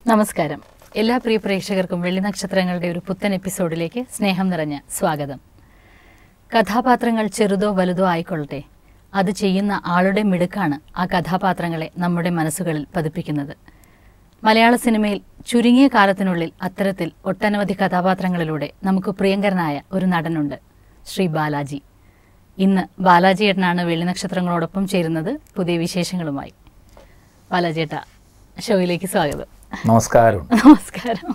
നമസ്കാരം എല്ലാ പ്രിയ പ്രേക്ഷകർക്കും വെള്ളി നക്ഷത്രങ്ങളുടെ ഒരു പുത്തൻ എപ്പിസോഡിലേക്ക് സ്നേഹം നിറഞ്ഞ സ്വാഗതം കഥാപാത്രങ്ങൾ ചെറുതോ വലുതോ ആയിക്കൊള്ളട്ടെ അത് ചെയ്യുന്ന ആളുടെ മിടുക്കാണ് ആ കഥാപാത്രങ്ങളെ നമ്മുടെ മനസ്സുകളിൽ പതിപ്പിക്കുന്നത് മലയാള സിനിമയിൽ ചുരുങ്ങിയ കാലത്തിനുള്ളിൽ അത്തരത്തിൽ ഒട്ടനവധി കഥാപാത്രങ്ങളിലൂടെ നമുക്ക് പ്രിയങ്കരനായ ഒരു നടനുണ്ട് ശ്രീ ബാലാജി ഇന്ന് ബാലാജി ഏട്ടനാണ് വെള്ളി നക്ഷത്രങ്ങളോടൊപ്പം ചേരുന്നത് പുതിയ വിശേഷങ്ങളുമായി ബാലാജി ഏട്ടാ ഷോയിലേക്ക് സ്വാഗതം നമസ്കാരം നമസ്കാരം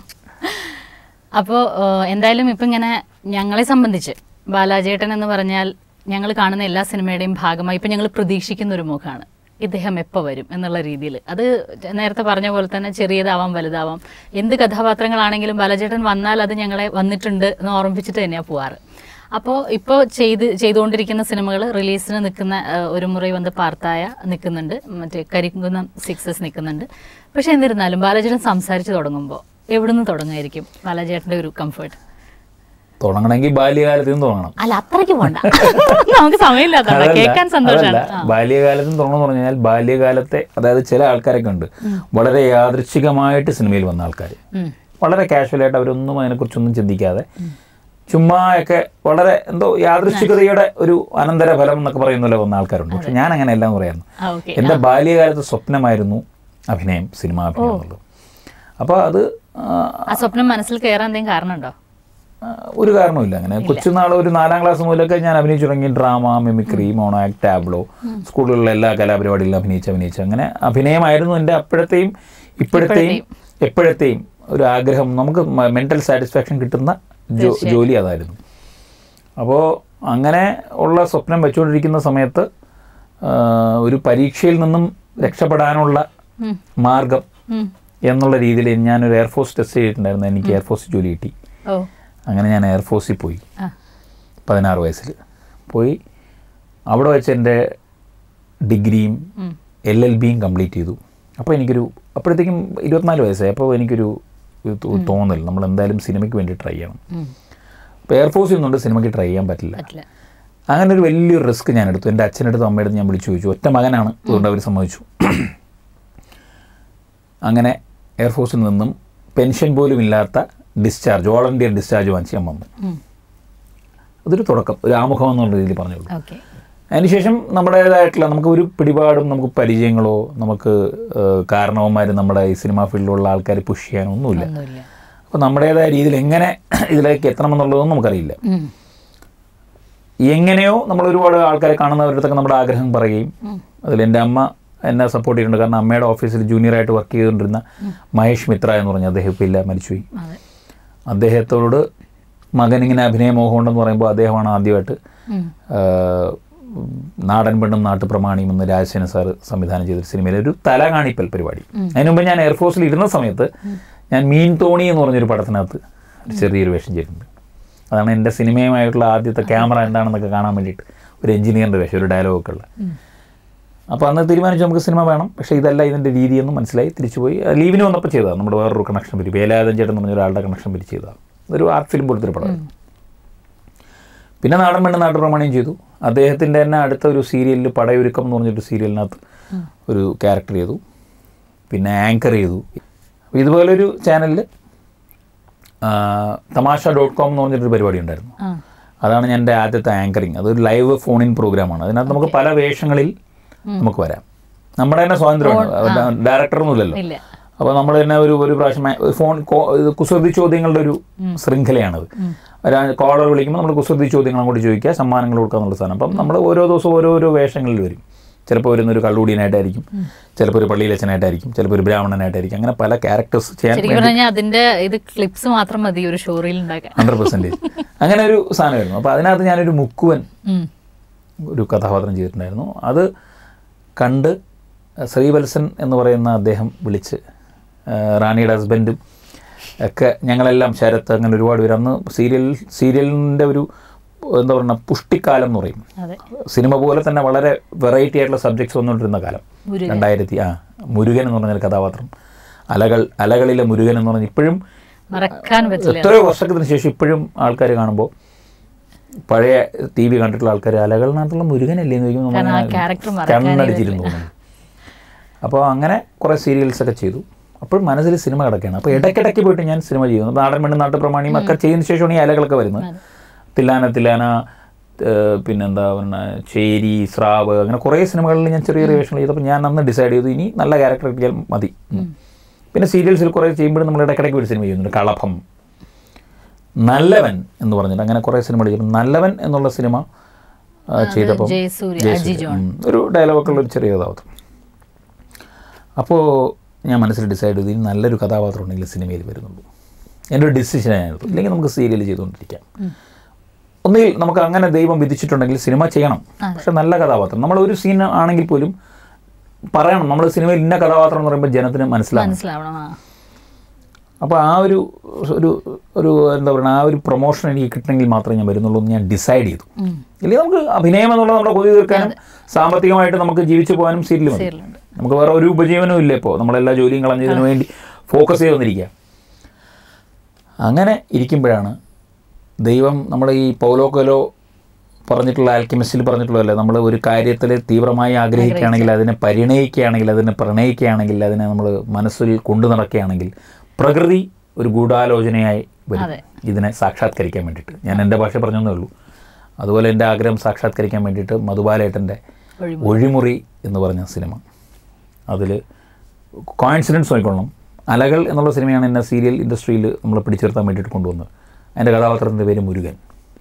അപ്പോൾ എന്തായാലും ഇപ്പം ഇങ്ങനെ ഞങ്ങളെ സംബന്ധിച്ച് ബാലാജേട്ടൻ എന്ന് പറഞ്ഞാൽ ഞങ്ങൾ കാണുന്ന എല്ലാ സിനിമയുടെയും ഭാഗമായി ഇപ്പം ഞങ്ങൾ പ്രതീക്ഷിക്കുന്ന ഒരു മുഖമാണ് ഇദ്ദേഹം എപ്പോൾ വരും എന്നുള്ള രീതിയിൽ അത് നേരത്തെ പറഞ്ഞ പോലെ തന്നെ ചെറിയതാവാം വലുതാവാം എന്ത് കഥാപാത്രങ്ങളാണെങ്കിലും ബാലാജേട്ടൻ വന്നാൽ അത് ഞങ്ങളെ വന്നിട്ടുണ്ട് എന്ന് ഓർമ്മിപ്പിച്ചിട്ട് തന്നെയാണ് പോവാറ് അപ്പോൾ ഇപ്പോൾ ചെയ്ത് ചെയ്തുകൊണ്ടിരിക്കുന്ന സിനിമകൾ റിലീസിന് നിൽക്കുന്ന ആ, ഒരു മുറി വന്ന് പാർത്തായ നിൽക്കുന്നുണ്ട് മറ്റേ കരിങ്കുന്നം സിക്സസ് നിൽക്കുന്നുണ്ട് പക്ഷെ എന്നിരുന്നാലും ബാലചേട്ടൻ സംസാരിച്ച് തുടങ്ങുമ്പോൾ എവിടുന്ന് തുടങ്ങുമായിരിക്കും ബാലചേട്ടൻ്റെ ഒരു കംഫർട്ട് തുടങ്ങണമെങ്കിൽ ബാല്യകാലത്ത് നിന്ന് തുടങ്ങണം അല്ല അത്രയ്ക്ക് പോണ്ട നമുക്ക് സമയമില്ലാത്തതാണ് അതല്ല, കേൾക്കാൻ സന്തോഷമാണ് അതല്ല, ബാല്യകാലത്ത് നിന്ന് തുടങ്ങണം എന്ന് പറഞ്ഞാൽ ബാല്യകാലത്തെ അതായത് ചില ആൾക്കാരൊക്കെ ഉണ്ട് വളരെ യാദൃച്ഛികമായിട്ട് സിനിമയിൽ വന്ന ആൾക്കാർ വളരെ കാഷ്വലായിട്ട് അവരൊന്നും അതിനെക്കുറിച്ചൊന്നും ചിന്തിക്കാതെ ചുമ്മാ ഒക്കെ വളരെ എന്തോ യാദൃച്ഛികതയുടെ ഒരു അനന്തരഫലം എന്നൊക്കെ പറയുന്നല്ലോ വന്ന ആൾക്കാരുണ്ട് പക്ഷെ ഞാൻ അങ്ങനെ എല്ലാം പറയായിരുന്നു ആ ഓക്കെ എൻ്റെ ബാല്യകാലത്ത് സ്വപ്നമായിരുന്നു അഭിനയം സിനിമാ അഭിനയം എന്നുള്ളത് അപ്പോൾ അത് ആ, ആ സ്വപ്നം മനസ്സിൽ കയറാൻ എന്തെങ്കിലും കാരണമുണ്ടോ ആ, ഒരു കാരണമില്ല അങ്ങനെ കൊച്ചുനാൾ ഒരു നാലാം ക്ലാസ് മുതലൊക്കെ ഞാൻ അഭിനയിച്ചു തുടങ്ങി drama mimicry mono act tableau സ്കൂളുകളിലെ എല്ലാ കലാപരിപാടികളിലും അഭിനയിച്ച് അഭിനയിച്ച് അങ്ങനെ അഭിനയമായിരുന്നു എൻ്റെ അപ്പോഴത്തെയും ഇപ്പോഴത്തെയും എപ്പോഴത്തെയും ഒരു ആഗ്രഹം നമുക്ക് മെൻ്റൽ സാറ്റിസ്ഫാക്ഷൻ കിട്ടുന്ന ജോ- ജോലി അതായിരുന്നു അപ്പോൾ അങ്ങനെ ഉള്ള സ്വപ്നം വെച്ചുകൊണ്ടിരിക്കുന്ന സമയത്ത് ആ, ഒരു പരീക്ഷയിൽ നിന്നും രക്ഷപ്പെടാനുള്ള ഉം. മാർഗം ഉം. എന്നുള്ള രീതിയിൽ ഞാനൊരു എയർഫോഴ്സ് ടെസ്റ്റ് ചെയ്തിട്ടുണ്ടായിരുന്നു എനിക്ക് എയർഫോഴ്സ് ജോലി കിട്ടി ഓ അങ്ങനെ ഞാൻ എയർഫോഴ്സിൽ പോയി ആ പതിനാറ് വയസ്സിൽ പോയി അവിടെ വെച്ച് എൻ്റെ ഡിഗ്രിയും ഉം. എൽ എൽ ബിയും കംപ്ലീറ്റ് ചെയ്തു അപ്പോൾ എനിക്കൊരു അപ്പോഴത്തേക്കും ഇരുപത്തിനാല് വയസ്സായി അപ്പോൾ എനിക്കൊരു ഒരു തോ- തോന്നൽ നമ്മൾ എന്തായാലും സിനിമയ്ക്ക് വേണ്ടി ട്രൈ ചെയ്യണം ഉം. അപ്പോൾ എയർഫോഴ്സിൽ നിന്നുകൊണ്ട് സിനിമയ്ക്ക് ട്രൈ ചെയ്യാൻ പറ്റില്ല പറ്റില്ല അങ്ങനെ ഒരു വലിയൊരു റിസ്ക് ഞാൻ എടുത്തു എൻ്റെ അച്ഛനടുത്ത് അമ്മയുടെ ഞാൻ വിളിച്ചു ചോദിച്ചു ഒറ്റ മകനാണ് അതുകൊണ്ട് അവർ സമ്മതിച്ചു അങ്ങനെ എയർഫോഴ്സിൽ നിന്നും പെൻഷൻ പോലും ഇല്ലാത്ത ഡിസ്ചാർജ് വോളണ്ടിയർ ഡിസ്ചാർജ് വാങ്ങിച്ച് ഞാൻ വന്നു ഉം. അതൊരു തുടക്കം ഒരു ആമുഖം എന്നുള്ള രീതിയിൽ പറഞ്ഞോളൂ ഓക്കെ അതിനുശേഷം നമ്മുടേതായിട്ടുള്ള നമുക്ക് ഒരു പിടിപാടും നമുക്ക് പരിചയങ്ങളോ നമുക്ക് കാരണവന്മാർ നമ്മുടെ ഈ സിനിമാ ഫീൽഡിലുള്ള ആൾക്കാർ പുഷ് ചെയ്യാനോ ഒന്നുമില്ല ഒന്നുമില്ല അപ്പോൾ നമ്മുടേതായ രീതിയിൽ എങ്ങനെ ഇതിലേക്ക് എത്തണമെന്നുള്ളതൊന്നും നമുക്കറിയില്ല ഉം. എങ്ങനെയോ നമ്മൾ ഒരുപാട് ആൾക്കാരെ കാണുന്നവരുടെ അടുത്തൊക്കെ നമ്മുടെ ആഗ്രഹം പറയുകയും അതിൽ എൻ്റെ അമ്മ എന്നെ സപ്പോർട്ട് ചെയ്തിട്ടുണ്ട് കാരണം അമ്മയുടെ ഓഫീസിൽ ജൂനിയറായിട്ട് വർക്ക് ചെയ്തുകൊണ്ടിരുന്ന മഹേഷ് മിത്ര എന്ന് പറഞ്ഞ അദ്ദേഹം ഇപ്പോൾ ഇല്ല മരിച്ചുപോയി അതെ അദ്ദേഹത്തോട് മകൻ ഇങ്ങനെ അഭിനയമോഹം ഉണ്ടെന്ന് പറയുമ്പോൾ അദ്ദേഹമാണ് ആദ്യമായിട്ട് ഉം. ആഹ്, നാടൻ പെണ്ണും നാട്ടുപ്രമാണിയും എന്ന് രാജസേന സാർ സംവിധാനം ചെയ്തൊരു സിനിമയിലെ ഒരു തല കാണിപ്പൽ പരിപാടി അതിന് മുമ്പ് ഞാൻ എയർഫോഴ്സിൽ ഇരുന്ന സമയത്ത് ഞാൻ മീൻ തോണി എന്ന് പറഞ്ഞൊരു പടത്തിനകത്ത് ഒരു ചെറിയൊരു വേഷം ചെയ്തിട്ടുണ്ട് അതാണ് എൻ്റെ സിനിമയുമായിട്ടുള്ള ആദ്യത്തെ ക്യാമറ എന്താണെന്നൊക്കെ കാണാൻ വേണ്ടിയിട്ട് ഒരു എഞ്ചിനീയറിൻ്റെ വേഷം ഒരു ഡയലോഗൊക്കെ ഉള്ള അപ്പോൾ അന്ന് തീരുമാനിച്ചു നമുക്ക് സിനിമ വേണം പക്ഷേ ഇതല്ല ഇതിൻ്റെ രീതിയെന്ന് മനസ്സിലായി തിരിച്ചുപോയി അത് ലീവിന് വന്നപ്പോൾ ചെയ്തതാണ് നമ്മുടെ വേറൊരു കണക്ഷൻ പിരി വേലായുധൻ ചേട്ടൻ എന്ന് പറഞ്ഞ ഒരാളുടെ കണക്ഷൻ പിരി ചെയ്തതാണ് ഒരു ആർട്ട് ഫിലിം പോലത്തെ ഒരു പടമായിരുന്നു പിന്നെ നാടൻ പെണ്ണ് നാട്ടുപ്രമാണിയും ചെയ്തു അദ്ദേഹത്തിൻ്റെ തന്നെ അടുത്ത ഒരു സീരിയലിൽ പടയൊരുക്കം എന്ന് പറഞ്ഞൊരു സീരിയലിനകത്ത് ഒരു ക്യാരക്ടർ ചെയ്തു പിന്നെ ആങ്കർ ചെയ്തു അപ്പോൾ ഇതുപോലൊരു ചാനലിൽ തമാശ ഡോട്ട് കോം എന്ന് പറഞ്ഞിട്ടൊരു പരിപാടി ഉണ്ടായിരുന്നു ആ അതാണ് ഞാൻ എൻ്റെ ആദ്യത്തെ ആങ്കറിങ് അതൊരു ലൈവ് ഫോൺ ഇൻ പ്രോഗ്രാമാണ് അതിനകത്ത് നമുക്ക് പല വേഷങ്ങളിൽ നമുക്ക് വരാം നമ്മുടെ തന്നെ സ്വാതന്ത്ര്യമാണ് ഡയറക്ടറൊന്നുമില്ലല്ലോ ഇല്ല അപ്പോൾ നമ്മൾ തന്നെ ഒരു ഒരു പ്രാവശ്യം മേ- ഒരു ഫോൺ കോ- ഇത് കുസൃതി ചോദ്യങ്ങളുടെ ഒരു ശൃംഖലയാണത് ഒരു കോളർ വിളിക്കുമ്പോൾ നമ്മൾ കുസൃതി ചോദ്യങ്ങൾ അങ്ങോട്ട് ചോദിക്കുക സമ്മാനങ്ങൾ കൊടുക്കുക എന്നുള്ള സാധനം അപ്പം നമ്മൾ ഓരോ ദിവസവും ഓരോരോ വേഷങ്ങളിൽ വരും ചിലപ്പോൾ വരുന്ന ഒരു കള്ളൂടിയനായിട്ടായിരിക്കും ചിലപ്പോൾ ഒരു പള്ളിയിലച്ചനായിട്ടായിരിക്കും ചിലപ്പോൾ ഒരു ബ്രാഹ്മണനായിട്ടായിരിക്കും അങ്ങനെ പല ക്യാരക്ടേഴ്സ് ചെയ്യാൻ ശരിക്കും പറഞ്ഞു കഴിഞ്ഞാൽ അതിന്റെ ഇത് ക്ലിപ്സ് മാത്രം മതി ഒരു ഷോറിൽ ഉണ്ടാക്കാൻ ഹൺഡ്രഡ് പെർസെൻറ്റേജ് അങ്ങനെ ഒരു സാധനമായിരുന്നു അപ്പോൾ അതിനകത്ത് ഞാനൊരു മുക്കുവൻ ഉം. ഒരു കഥാപാത്രം ചെയ്തിട്ടുണ്ടായിരുന്നു അത് കണ്ട് ശ്രീവത്സൻ എന്ന് പറയുന്ന അദ്ദേഹം വിളിച്ച് ആ, റാണിയുടെ ഹസ്ബൻഡും ഒക്കെ ഞങ്ങളെല്ലാം ശരത്ത് അങ്ങനെ ഒരുപാട് പേര് അന്ന് സീരിയൽ സീരിയലിൻ്റെ ഒരു എന്താ പറയുക പുഷ്ടിക്കാലം എന്ന് പറയും അതെ സിനിമ പോലെ തന്നെ വളരെ വെറൈറ്റി ആയിട്ടുള്ള സബ്ജക്ട്സ് വന്നുകൊണ്ടിരുന്ന കാലം മുരുകൻ. രണ്ടായിരത്തി ആ മുരുകൻ എന്ന് പറഞ്ഞൊരു കഥാപാത്രം അലകൾ അലകളിലെ മുരുകൻ എന്ന് പറഞ്ഞ് ഇപ്പോഴും മറക്കാൻ പറ്റില്ല എത്രയോ വർഷത്തിന് ശേഷം ഇപ്പോഴും ആൾക്കാർ കാണുമ്പോൾ പഴയ ടി വി കണ്ടിട്ടുള്ള ആൾക്കാർ അലകളിനകത്തുള്ള മുരുകനല്ലേ എന്ന് ചോദിക്കുമ്പോൾ കാരണം ആ നമ്മളിങ്ങനെ character മറക്കാനേ കണ്ണടിച്ചിരുന്നു തോന്നുന്നു അപ്പോൾ അങ്ങനെ കുറേ സീരിയൽസ് ഒക്കെ ചെയ്തു അപ്പോഴും മനസ്സിൽ സിനിമ കിടക്കുകയാണ് അപ്പോൾ ഇടയ്ക്കിടയ്ക്ക് പോയിട്ട് ഞാൻ സിനിമ ചെയ്യുന്നു നാടൻ മണ്ണ് നാട്ടുപ്രമാണിയും ഒക്കെ ചെയ്തതിന് ശേഷമാണ് ഈ അലകളൊക്കെ വരുന്നത് തില്ലാന തില്ലാന ഏഹ് പിന്നെന്താ പിന്നെ ചേരി സ്രാവ് അങ്ങനെ കുറേ സിനിമകളിൽ ഞാൻ ചെറിയ ചെറിയ വേഷങ്ങൾ ചെയ്തപ്പോൾ ഞാൻ അന്ന് ഡിസൈഡ് ചെയ്തു ഇനി നല്ല ക്യാരക്ടർ കിട്ടിയാൽ മതി എന്ന്. പിന്നെ സീരിയൽസിൽ കുറേ ചെയ്യുമ്പോഴും നമ്മൾ ഇടയ്ക്കിടയ്ക്ക് ഒരു സിനിമ ചെയ്യുന്നുണ്ട് കളഭം നല്ലവൻ എന്ന് പറഞ്ഞിട്ട് അങ്ങനെ കുറേ സിനിമകൾ ചെയ്തു നല്ലവൻ എന്നുള്ള സിനിമ ആ, ചെയ്തപ്പം ജയസൂര്യ ജയസൂര്യ. അജി ജോൺ ഉം. ഒരു ഡയലോഗൊക്കെ ഉള്ള ഒരു ചെറിയ കഥാപാത്രം അപ്പോൾ ഞാൻ മനസ്സിൽ ഡിസൈഡ് ചെയ്തു ഇനി നല്ലൊരു കഥാപാത്രം ഉണ്ടെങ്കിൽ സിനിമയിൽ വരുന്നുള്ളൂ എൻ്റെ ഒരു ഡിസിഷനായിരുന്നു ഇല്ലെങ്കിൽ നമുക്ക് സീരിയൽ ചെയ്തുകൊണ്ടിരിക്കാം ഒന്നുകിൽ നമുക്ക് അങ്ങനെ ദൈവം വിധിച്ചിട്ടുണ്ടെങ്കിൽ സിനിമ ചെയ്യണം പക്ഷെ നല്ല കഥാപാത്രം നമ്മൾ ഒരു സീൻ ആണെങ്കിൽ പോലും പറയണം നമ്മൾ സിനിമയിൽ ഇന്ന കഥാപാത്രം എന്ന് പറയുമ്പോൾ ജനത്തിന് മനസ്സിലാവും മനസ്സിലാവണം ആ അപ്പോൾ ആ ഒരു ഒരു ഒരു എന്താ പറയുക ആ ഒരു പ്രൊമോഷൻ എനിക്ക് കിട്ടണമെങ്കിൽ മാത്രമേ ഞാൻ വരുന്നുള്ളൂ എന്ന് ഞാൻ ഡിസൈഡ് ചെയ്തു ഉം. ഇല്ലെങ്കിൽ നമുക്ക് അഭിനയം എന്നുള്ളത് നമ്മുടെ കൊതി തീർക്കാനും സാമ്പത്തികമായിട്ട് നമുക്ക് ജീവിച്ചു പോകാനും സീരിയൽ മതി സീരിയലുണ്ട്. നമുക്ക് വേറെ ഒരു ഉപജീവനവും ഇല്ല ഇപ്പോൾ നമ്മളെല്ലാ ജോലിയും കളഞ്ഞതിന് വേണ്ടി ഫോക്കസ് ചെയ്ത് വന്നിരിക്കുക അങ്ങനെ ഇരിക്കുമ്പോഴാണ് ദൈവം നമ്മുടെ ഈ പൗലോ കൊലോ പറഞ്ഞിട്ടുള്ള ആൽക്കിമിസ്റ്റിൽ പറഞ്ഞിട്ടുള്ളതല്ലേ നമ്മൾ ഒരു കാര്യത്തിൽ തീവ്രമായി ആഗ്രഹിക്കുകയാണെങ്കിൽ അതിനെ പരിണയിക്കുകയാണെങ്കിൽ അതിനെ പ്രണയിക്കുകയാണെങ്കിൽ അതിനെ നമ്മൾ മനസ്സിൽ കൊണ്ടു നടക്കുകയാണെങ്കിൽ പ്രകൃതി ഒരു ഗൂഢാലോചനയായി വരും അതെ. ഇതിനെ സാക്ഷാത്കരിക്കാൻ വേണ്ടിയിട്ട് ഞാൻ എൻ്റെ ഭാഷ പറഞ്ഞതേ ഉള്ളൂ അതുപോലെ എൻ്റെ ആഗ്രഹം സാക്ഷാത്കരിക്കാൻ വേണ്ടിയിട്ട് മധുബാലേട്ടൻ്റെ ഒഴിമുറി. ഒഴിമുറി എന്ന് പറഞ്ഞ സിനിമ അതിൽ കോയിൻസിഡൻസ് നോക്കിക്കൊള്ളണം അലകൾ എന്നുള്ള സിനിമയാണ് എന്നെ സീരിയൽ ഇൻഡസ്ട്രിയിൽ നമ്മൾ പിടിച്ചിർത്താൻ വേണ്ടിയിട്ട് കൊണ്ടുവന്നത് അതിൻ്റെ കഥാപാത്രത്തിൻ്റെ പേര് മുരുകൻ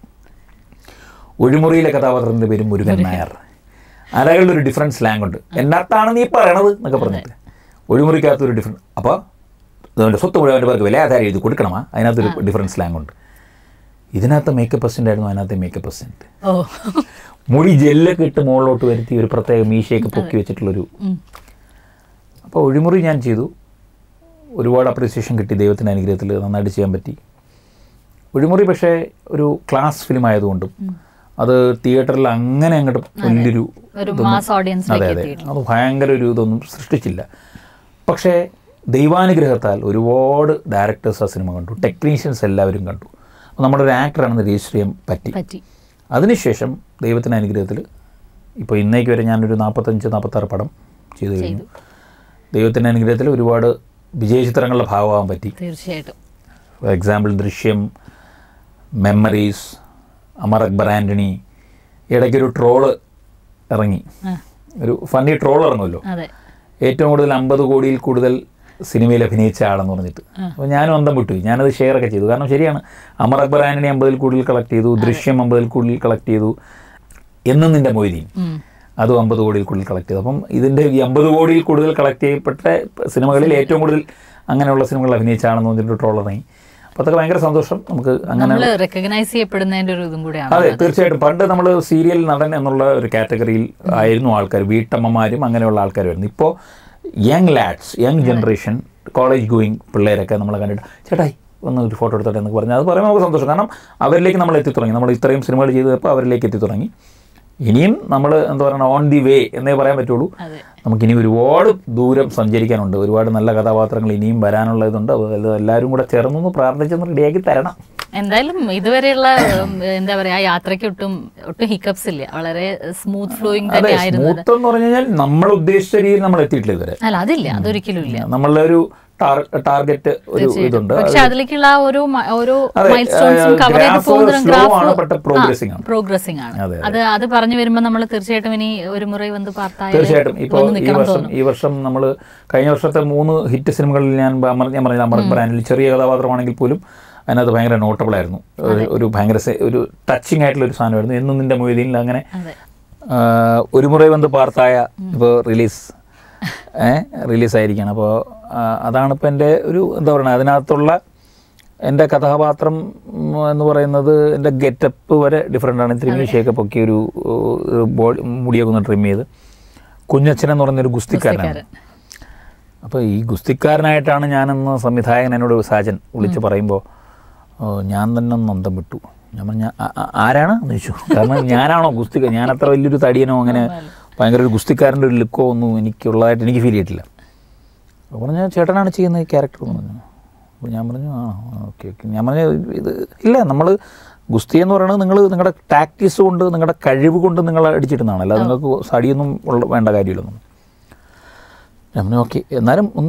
ഒഴിമുറിയിലെ കഥാപാത്രത്തിൻ്റെ പേര് മുരുകൻ നായർ അലകളിൽ ഒരു ഡിഫറൻറ്റ് സ്ലാങ് ഉണ്ട് എന്നത്താണ് നീ പറയണത് എന്നൊക്കെ പറഞ്ഞിട്ട് ഒഴിമുറിക്കകത്ത് ഒരു ഡിഫറൻറ്റ് അപ്പോൾ അതുകൊണ്ട് സ്വത്ത് മുഴുവൻ അവൻ്റെ പേർക്ക് വിലയാധാരം എഴുതി കൊടുക്കണമാ അതിനകത്തൊരു ഡിഫറൻറ്റ് സ്ലാങ് ഉണ്ട് ഇതിനകത്ത് മേക്കപ്പ് പെർസെൻ്റ് ആയിരുന്നു അതിനകത്ത് മേക്കപ്പ് പെർസെൻറ്റ് ഓ മുടി ജെല്ലൊക്കെ ഇട്ട് മുകളിലോട്ട് വരുത്തി ഒരു പ്രത്യേക മീശയൊക്കെ പൊക്കി വെച്ചിട്ടുള്ളൊരു ഉം. അപ്പോൾ ഒഴിമുറി ഞാൻ ചെയ്തു ഒരുപാട് അപ്രീസിയേഷൻ കിട്ടി ദൈവത്തിൻ്റെ അനുഗ്രഹത്തിൽ നന്നായിട്ട് ചെയ്യാൻ പറ്റി ഒഴിമുറി പക്ഷേ ഒരു ക്ലാസ് ഫിലിം ആയതുകൊണ്ടും അത് തിയേറ്ററിൽ അങ്ങനെ അങ്ങോട്ട് വലിയൊരു ഒരു ഇതൊന്നും- മാസ് ഓഡിയൻസിലേക്ക് അതെ അതെ എത്തിയിട്ടില്ല അത് ഭയങ്കര ഒരു ഇതൊന്നും സൃഷ്ടിച്ചില്ല പക്ഷേ ദൈവാനുഗ്രഹത്താൽ ഒരുപാട് ഡയറക്ടേഴ്സ് ആ സിനിമ കണ്ടു ടെക്നീഷ്യൻസ് എല്ലാവരും കണ്ടു അപ്പോൾ നമ്മുടെ ഒരു ആക്ടറാണെന്ന് രജിസ്റ്റർ ചെയ്യാൻ പറ്റി പറ്റി അതിനുശേഷം ദൈവത്തിൻ്റെ അനുഗ്രഹത്തിൽ ഇപ്പോൾ ഇന്നേക്ക് വരെ ഞാനൊരു നാൽപ്പത്തഞ്ച് നാൽപ്പത്താറ് പടം ചെയ്തു കഴിഞ്ഞു ദൈവത്തിൻ്റെ അനുഗ്രഹത്തിൽ ഒരുപാട് വിജയചിത്രങ്ങളുടെ ഭാഗമാകാൻ പറ്റി തീർച്ചയായിട്ടും for example Drishyam memories Amar Akbar Antony ഇടയ്ക്കൊരു ട്രോള് ഇറങ്ങി ആ, ഒരു ഫണ്ണി ട്രോൾ ഇറങ്ങുമല്ലോ അതെ ഏറ്റവും കൂടുതൽ അമ്പത് കോടിയിൽ കൂടുതൽ സിനിമയിൽ അഭിനയിച്ച ആളെന്ന് പറഞ്ഞിട്ട് അപ്പോൾ ഞാനും അന്തം വിട്ടു ഞാനത് ഷെയർ ഒക്കെ ചെയ്തു കാരണം ശരിയാണ് അമർ അക്ബർ ആൻ്റണി അമ്പതിൽ കൂടുതൽ കളക്ട് ചെയ്തു ദൃശ്യം അമ്പതിൽ കൂടുതൽ കളക്ട് ചെയ്തു എന്നും നിൻ്റെ മൊയ്തീൻ ഉം. അതും അമ്പത് കോടിയിൽ കൂടുതൽ കളക്ട് ചെയ്തു അപ്പം ഇതിൻ്റെ ഈ അമ്പത് കോടിയിൽ കൂടുതൽ കളക്ട് ചെയ്യപ്പെട്ട സിനിമകളിൽ ഏറ്റവും കൂടുതൽ അങ്ങനെയുള്ള സിനിമകൾ അഭിനയിച്ച ആളെന്ന് പറഞ്ഞിട്ട് ട്രോൾ ഇറങ്ങി അപ്പോൾ അതൊക്കെ ഭയങ്കര സന്തോഷം നമുക്ക് അങ്ങനെ നമ്മള് റെക്കഗ്നൈസ് ചെയ്യപ്പെടുന്നതിന്റെ ഒരു ഇതും കൂടെയാണ് അതെ തീർച്ചയായിട്ടും പണ്ട് നമ്മൾ സീരിയൽ നടൻ എന്നുള്ള ഒരു കാറ്റഗറിയിൽ ആയിരുന്നു ആൾക്കാർ വീട്ടമ്മമാരും അങ്ങനെയുള്ള ആൾക്കാരുമായിരുന്നു ഇപ്പോൾ young lads young generation college going പിള്ളേരൊക്കെ നമ്മളെ കണ്ടിട്ട് ചേട്ടായി ഒന്ന് ഒരു ഫോട്ടോ എടുത്തോട്ടെ എന്നൊക്കെ പറഞ്ഞാൽ അത് പറയുമ്പോൾ നമുക്ക് സന്തോഷം കാരണം അവരിലേക്ക് നമ്മൾ എത്തി തുടങ്ങി നമ്മൾ ഇത്രയും സിനിമകൾ ചെയ്തപ്പോൾ അവരിലേക്ക് എത്തി തുടങ്ങി ഇനിയും നമ്മൾ എന്താ പറയുക ഓൺ ദി വേ എന്നേ പറയാൻ പറ്റുള്ളൂ അതെ നമുക്കിനി ഒരുപാട് ദൂരം സഞ്ചരിക്കാനുണ്ട് ഒരുപാട് നല്ല കഥാപാത്രങ്ങൾ ഇനിയും വരാനുള്ളതുണ്ട് അത് എല്ലാവരും കൂടെ ചേർന്നൊന്ന് പ്രാർത്ഥിച്ചൊന്ന് റെഡിയാക്കി തരണം എന്തായാലും ഇതുവരെയുള്ള ഉം, എന്താ പറയാ ആ യാത്രയ്ക്ക് ഒട്ടും ഒട്ടും ഹിക്കപ്സ് ഇല്ല വളരെ സ്മൂത്ത് ഫ്ലോയിങ് അതെ തന്നെ ആയിരുന്നു അത്. സ്മൂത്ത് എന്ന് പറഞ്ഞു കഴിഞ്ഞാൽ നമ്മൾ ഉദ്ദേശിച്ച രീതിയിൽ നമ്മൾ എത്തിയിട്ടില്ല ഇതുവരെ അല്ല അതില്ല അതൊരിക്കലും ഇല്ല നമ്മളുടെ ഒരു ടാർഗറ്റ് ഒരു ഇതുണ്ട് പക്ഷെ അതിലേക്കുള്ള ആ ഒരു മ- ഓരോ അതെ, മൈൽ സ്റ്റോൺസും ഏഹ്, കവർ ചെയ്ത് graph പോകുന്ന slow ആണ്, but progressing ആണ്. പ്രോഗ്രസിംഗ് ആണ് അതെ, അത് അത് പറഞ്ഞു വരുമ്പോൾ നമ്മൾ തീർച്ചയായിട്ടും ഇനി ഒരു മുறை വന്ന് പാർത്തായ തീർച്ചയായിട്ടും ഇപ്പോൾ ഈ വർഷം ഈ വർഷം നമ്മൾ കഴിഞ്ഞ വർഷത്തെ മൂന്ന് ഹിറ്റ് സിനിമകളിൽ ഞാൻ അമർ ഞാൻ പറഞ്ഞില്ല അമർ ബ്രാൻഡിൽ ചെറിയ കഥാപാത്രമാണെങ്കിൽ പോലും അതിനകത്ത് ഭയങ്കര നോട്ടബിൾ ആയിരുന്നു ഒരു- ഒരു ഭയങ്കര സെ- ഒരു ടച്ചിങ് ആയിട്ടുള്ള ഒരു സാധനമായിരുന്നു എന്നും നിന്റെ മൊയ്തീനിൽ അങ്ങനെ അതെ ആ, ഒരു മുறை വന്ന് പാർത്തായ ഇപ്പോൾ റിലീസ് ഏഹ് റിലീസായിരിക്കുകയാണ് അപ്പോൾ അതാണ് ഇപ്പോൾ എൻ്റെ ഒരു എന്താ പറയുക അതിനകത്തുള്ള എൻ്റെ കഥാപാത്രം ഉം, എന്ന് പറയുന്നത് എൻ്റെ ഗെറ്റപ്പ് വരെ ഡിഫറെൻ്റ് ആണ് ഇത്തിരി മീശയൊക്കെ പൊക്കി ഒരു ഒരു ബോഡി മുടിയൊക്കെ ഒന്ന് ട്രിം ചെയ്ത് കുഞ്ഞച്ചൻ എന്ന് പറയുന്നൊരു ഗുസ്തിക്കാരനാണ് അപ്പോൾ ഈ ഗുസ്തിക്കാരനായിട്ടാണ് ഞാനെന്ന് സംവിധായകൻ എന്നോട് സാജൻ വിളിച്ച് പറയുമ്പോൾ "ഓ, ഞാൻ തന്നെ ഒന്ന് അന്തം വിട്ടു ഞാൻ പറഞ്ഞ ആരാണ് എന്ന് ചോദിച്ചു കാരണം ഞാനാണോ ഗുസ്തിക്ക ഞാൻ അത്ര വലിയൊരു തടിയനോ അങ്ങനെ ഭയങ്കര ഒരു ഗുസ്തിക്കാരൻ്റെ ഒരു ലുക്കോ ഒന്നും എനിക്കുള്ളതായിട്ട് എനിക്ക് ഫീൽ ചെയ്തിട്ടില്ല അപ്പോൾ പറഞ്ഞ ചേട്ടനാണ് ചെയ്യുന്ന ഈ ക്യാരക്ടർ എന്ന് പറഞ്ഞു അപ്പോൾ ഞാൻ പറഞ്ഞു ആ ഓക്കെ ഓക്കെ ഞാൻ പറഞ്ഞു ഇത് ഇല്ല നമ്മൾ ഗുസ്തി എന്ന് പറയുന്നത് നിങ്ങൾ നിങ്ങളുടെ ടാക്ടീസ് കൊണ്ട് നിങ്ങളുടെ കഴിവ് കൊണ്ട് നിങ്ങൾ അടിച്ചിട്ടുന്നതാണ് അല്ലാതെ നിങ്ങൾക്ക് സടിയൊന്നും ഉള്ള വേണ്ട കാര്യമില്ലൊന്നും ഞാൻ പറഞ്ഞു ഓക്കെ എന്നാലും ഒന്ന്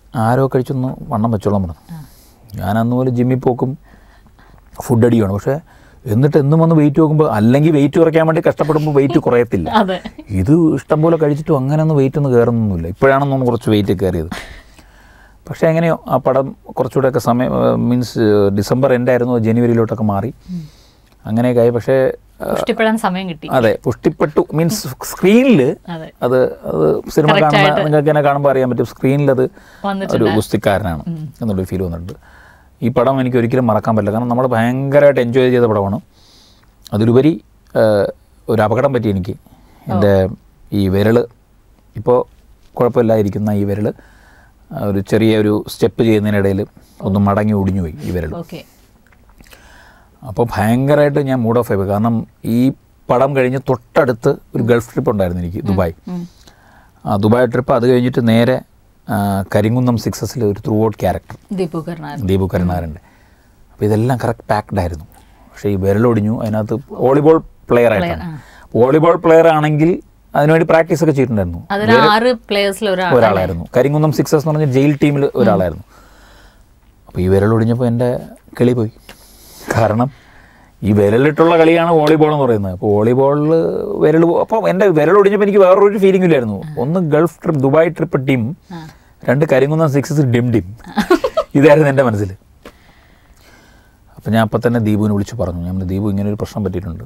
ആരോ കഴിച്ചൊന്ന് വണ്ണം വെച്ചോളാൻ പറഞ്ഞു ഞാൻ അന്ന് പോലെ ജിമ്മിൽ പോക്കും ഫുഡ് അടിയാണ് പക്ഷേ എന്നിട്ട് എന്നും വന്ന് വെയിറ്റ് നോക്കുമ്പോൾ അല്ലെങ്കിൽ വെയിറ്റ് കുറയ്ക്കാൻ വേണ്ടി കഷ്ടപ്പെടുമ്പോൾ വെയിറ്റ് കുറയത്തില്ല അതെ ഇത് ഇഷ്ടം പോലെ കഴിച്ചിട്ടും അങ്ങനെ ഒന്നും വെയിറ്റ് ഒന്നും കയറുന്നൊന്നുമില്ല ഇപ്പോഴാണെന്നൊന്ന് കുറച്ച് വെയിറ്റ് കയറിയത് പക്ഷേ എങ്ങനെയോ ആ പടം കുറച്ചുകൂടെയൊക്കെ സമയം മീൻസ് ഡിസംബർ എൻഡായിരുന്നു ജനുവരിയിലോട്ടൊക്കെ മാറി അങ്ങനെയൊക്കെ ആയി പക്ഷേ ആ, ഇഷ്ടപ്പെടാൻ സമയം കിട്ടി അതെ പുഷ്ടിപ്പെട്ടു മീൻസ് സ്ക്രീനിൽ അതെ അത് അത് സിനിമ Correct കാണുന്ന ആയിട്ട്. നിങ്ങൾക്ക് തന്നെ കാണുമ്പോൾ അറിയാൻ പറ്റും സ്ക്രീനിൽ അത് ഒരു വന്നിട്ടുണ്ട് ഗുസ്തിക്കാരനാണ് എന്നുള്ളൊരു ഫീൽ വന്നിട്ടുണ്ട് ഈ പടം എനിക്ക് ഒരിക്കലും മറക്കാൻ പറ്റില്ല കാരണം നമ്മൾ ഭയങ്കരമായിട്ട് എൻജോയ് ചെയ്ത പടമാണ് അതിലുപരി ആ, ഒരു അപകടം പറ്റി എനിക്ക് എൻ്റെ ഈ വിരൽ ഇപ്പോൾ കുഴപ്പമില്ലായിരിക്കുന്ന ഈ വിരൽ ആ, ഒരു ചെറിയ ഒരു സ്റ്റെപ്പ് ചെയ്യുന്നതിനിടയിൽ ഒന്ന് മടങ്ങി ഒടിഞ്ഞു പോയി ഈ വിരൽ ഓക്കെ അപ്പോൾ ഭയങ്കരമായിട്ട് ഞാൻ മൂഡ് ഓഫ് ആയി പോയി കാരണം ഈ പടം കഴിഞ്ഞ് തൊട്ടടുത്ത് ഒരു ഗൾഫ് ട്രിപ്പ് ഉണ്ടായിരുന്നു എനിക്ക് ദുബായ് ആ ദുബായ് ട്രിപ്പ് അത് കഴിഞ്ഞിട്ട് നേരെ ആ, കരിങ്കുന്നം സിക്സസിൽ ഒരു throughout character Deepu Karunakaran Deepu കരുണാകരൻ്റെ അപ്പോൾ ഇതെല്ലാം കറക്റ്റ് പാക്ഡ് ആയിരുന്നു പക്ഷേ ഈ വിരലൊടിഞ്ഞു അതിനകത്ത് വോളിബോൾ പ്ലെയർ ആയിട്ടാണ് വോളിബോൾ പ്ലെയർ ആണെങ്കിൽ അതിനുവേണ്ടി പ്രാക്ടീസ് ഒക്കെ ചെയ്തിട്ടുണ്ടായിരുന്നു അതിൽ ആറ് പ്ലേയേഴ്സിൽ ഒരാൾ ഒരാളായിരുന്നു കരിങ്കുന്നം സിക്സസ് എന്ന് പറഞ്ഞ ജയിൽ ടീമിൽ ഒരാളായിരുന്നു അപ്പോൾ ഈ വിരലൊടിഞ്ഞപ്പോൾ എൻ്റെ കിളി പോയി കാരണം ഈ വിരലിട്ടുള്ള കളിയാണ് വോളിബോൾ എന്ന് പറയുന്നത് അപ്പോൾ വോളിബോളിൽ വിരൽ അപ്പോൾ എൻ്റെ വിരലൊടിഞ്ഞപ്പോൾ എനിക്ക് വേറൊരു ഫീലിംഗ് ഇല്ലായിരുന്നു ഒന്ന് Gulf trip Dubai trip team രണ്ട് കരിങ്കുന്നം സിക്സസ് ഡിം ഡിം ഇതായിരുന്നു എൻ്റെ മനസ്സിൽ അപ്പോൾ ഞാൻ അപ്പം തന്നെ ദീപുവിനെ വിളിച്ച് പറഞ്ഞു ഞാൻ പറഞ്ഞു, ദീപു ഇങ്ങനെ ഒരു പ്രശ്നം പറ്റിയിട്ടുണ്ട്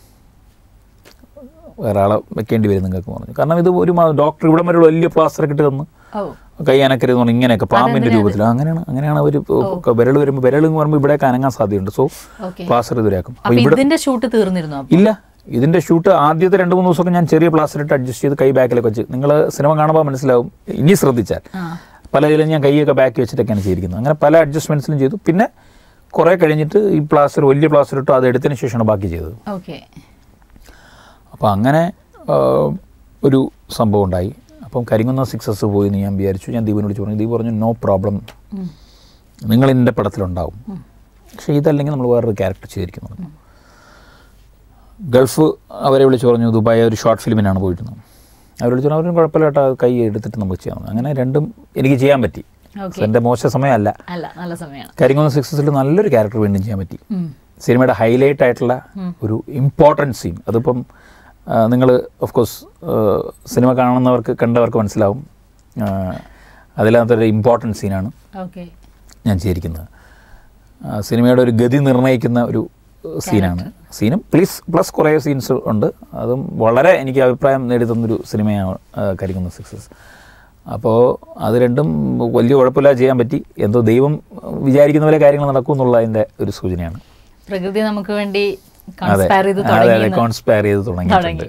വേറെ ആളെ വെക്കേണ്ടി വരും നിങ്ങൾക്ക് പറഞ്ഞു കാരണം ഇത് ഒരു ഡോക്ടർ ഇവിടെ വരെ വലിയ പ്ലാസ്റ്റർ ഒക്കെ ഇട്ട് തന്നു ഓ കൈ അനക്കരുത് പറഞ്ഞു ഇങ്ങനെയൊക്കെ പാമ്പിന്റെ രൂപത്തിൽ അങ്ങനെയാണ് അങ്ങനെയാണ് അവർ വിരൽ വരുമ്പോൾ വിരൽ എന്ന് പറയുമ്പോൾ ഇവിടെയൊക്കെ അനങ്ങാൻ സാധ്യതയുണ്ട് സോ ഓക്കെ പ്ലാസ്റ്റർ ഇതുവരെയാക്കും അപ്പൊ ഇതിന്റെ ഷൂട്ട് തീർന്നിരുന്നു അപ്പൊ ഇല്ല ഇതിന്റെ ഷൂട്ട് ആദ്യത്തെ രണ്ട് മൂന്ന് ദിവസമൊക്കെ ഞാൻ ചെറിയ പ്ലാസ്റ്റർ ഇട്ട് അഡ്ജസ്റ്റ് ചെയ്ത് കൈ ബാക്കിലൊക്കെ വെച്ച് നിങ്ങൾ സിനിമ കാണുമ്പോൾ മനസ്സിലാവും ഇനി ശ്രദ്ധിച്ചാൽ ആ പല ഇതിലും ഞാൻ കൈയൊക്കെ ബാക്കി വെച്ചിട്ടൊക്കെയാണ് ചെയ്തിരിക്കുന്നത് അങ്ങനെ പല അഡ്ജസ്റ്റ്മെന്റ്സിലും ചെയ്തു പിന്നെ കുറേ കഴിഞ്ഞിട്ട് ഈ പ്ലാസ്റ്റർ വലിയ പ്ലാസ്റ്റർ ഇട്ടു അത് എടുത്തതിന് ശേഷമാണ് ബാക്കി ചെയ്തത് ഓക്കെ അപ്പോൾ അങ്ങനെ ആ, ഒരു സംഭവം ഉണ്ടായി അപ്പം കരിങ്ങുന്ന സിക്സസ് പോയി എന്ന് ഞാൻ വിചാരിച്ചു ഞാൻ ദീപിനെ വിളിച്ച് പറഞ്ഞു ദീപ് പറഞ്ഞു നോ പ്രോബ്ലം നിങ്ങൾ എൻ്റെ പടത്തിലുണ്ടാവും പക്ഷേ ഇതല്ലെങ്കിൽ നമ്മൾ വേറൊരു ക്യാരക്ടർ ചെയ്തിരിക്കുന്നത് ഗൾഫ് അവരെ വിളിച്ച് പറഞ്ഞു ദുബായ് ഒരു ഷോർട്ട് ഫിലിമിനാണ് പോയിരുന്നത് അവർ വിളിച്ചു പറഞ്ഞു, അവരും കുഴപ്പമില്ല കേട്ടോ അത് കൈ എടുത്തിട്ട് നമുക്ക് ചെയ്യാം അങ്ങനെ രണ്ടും എനിക്ക് ചെയ്യാൻ പറ്റി ഓക്കെ എൻ്റെ മോശ സമയമല്ല അല്ല നല്ല സമയമാണ് കരിങ്ങുന്ന സിക്സസിൽ നല്ലൊരു ക്യാരക്ടർ വീണ്ടും ചെയ്യാൻ പറ്റി സിനിമയുടെ ഹൈലൈറ്റ് ആയിട്ടുള്ള ഒരു ഇമ്പോർട്ടൻറ്റ് സീൻ അതിപ്പം നിങ്ങൾ ഓഫ് കോഴ്സ് സിനിമ കാണുന്നവർക്ക് കണ്ടവർക്ക് മനസ്സിലാവും ആ, അതിനകത്തൊരു ഇമ്പോർട്ടൻറ്റ് സീനാണ് ഓക്കെ ഞാൻ ചെയ്തിരിക്കുന്നത് ആ, സിനിമയുടെ ഒരു ഗതി നിർണ്ണയിക്കുന്ന ഒരു സീനാണ് സീനും പ്ലീസ് പ്ലസ് കുറേ സീൻസ് ഉണ്ട് അതും വളരെ എനിക്ക് അഭിപ്രായം നേടിത്തന്നൊരു സിനിമയാണ് ആ, കരിക്കുന്ന സിക്സസ് അപ്പോൾ അത് രണ്ടും വലിയ കുഴപ്പമില്ലാതെ ചെയ്യാൻ പറ്റി എന്തോ ദൈവം വിചാരിക്കുന്ന പോലെ കാര്യങ്ങൾ നടക്കും എന്നുള്ളതിൻ്റെ ഒരു സൂചനയാണ് പ്രകൃതി നമുക്ക് വേണ്ടി അതെ കൺസ്പയർ ചെയ്ത് അതെ അതെ തുടങ്ങി കോൺസ്പയർ ചെയ്ത് തുടങ്ങിയിട്ടുണ്ട്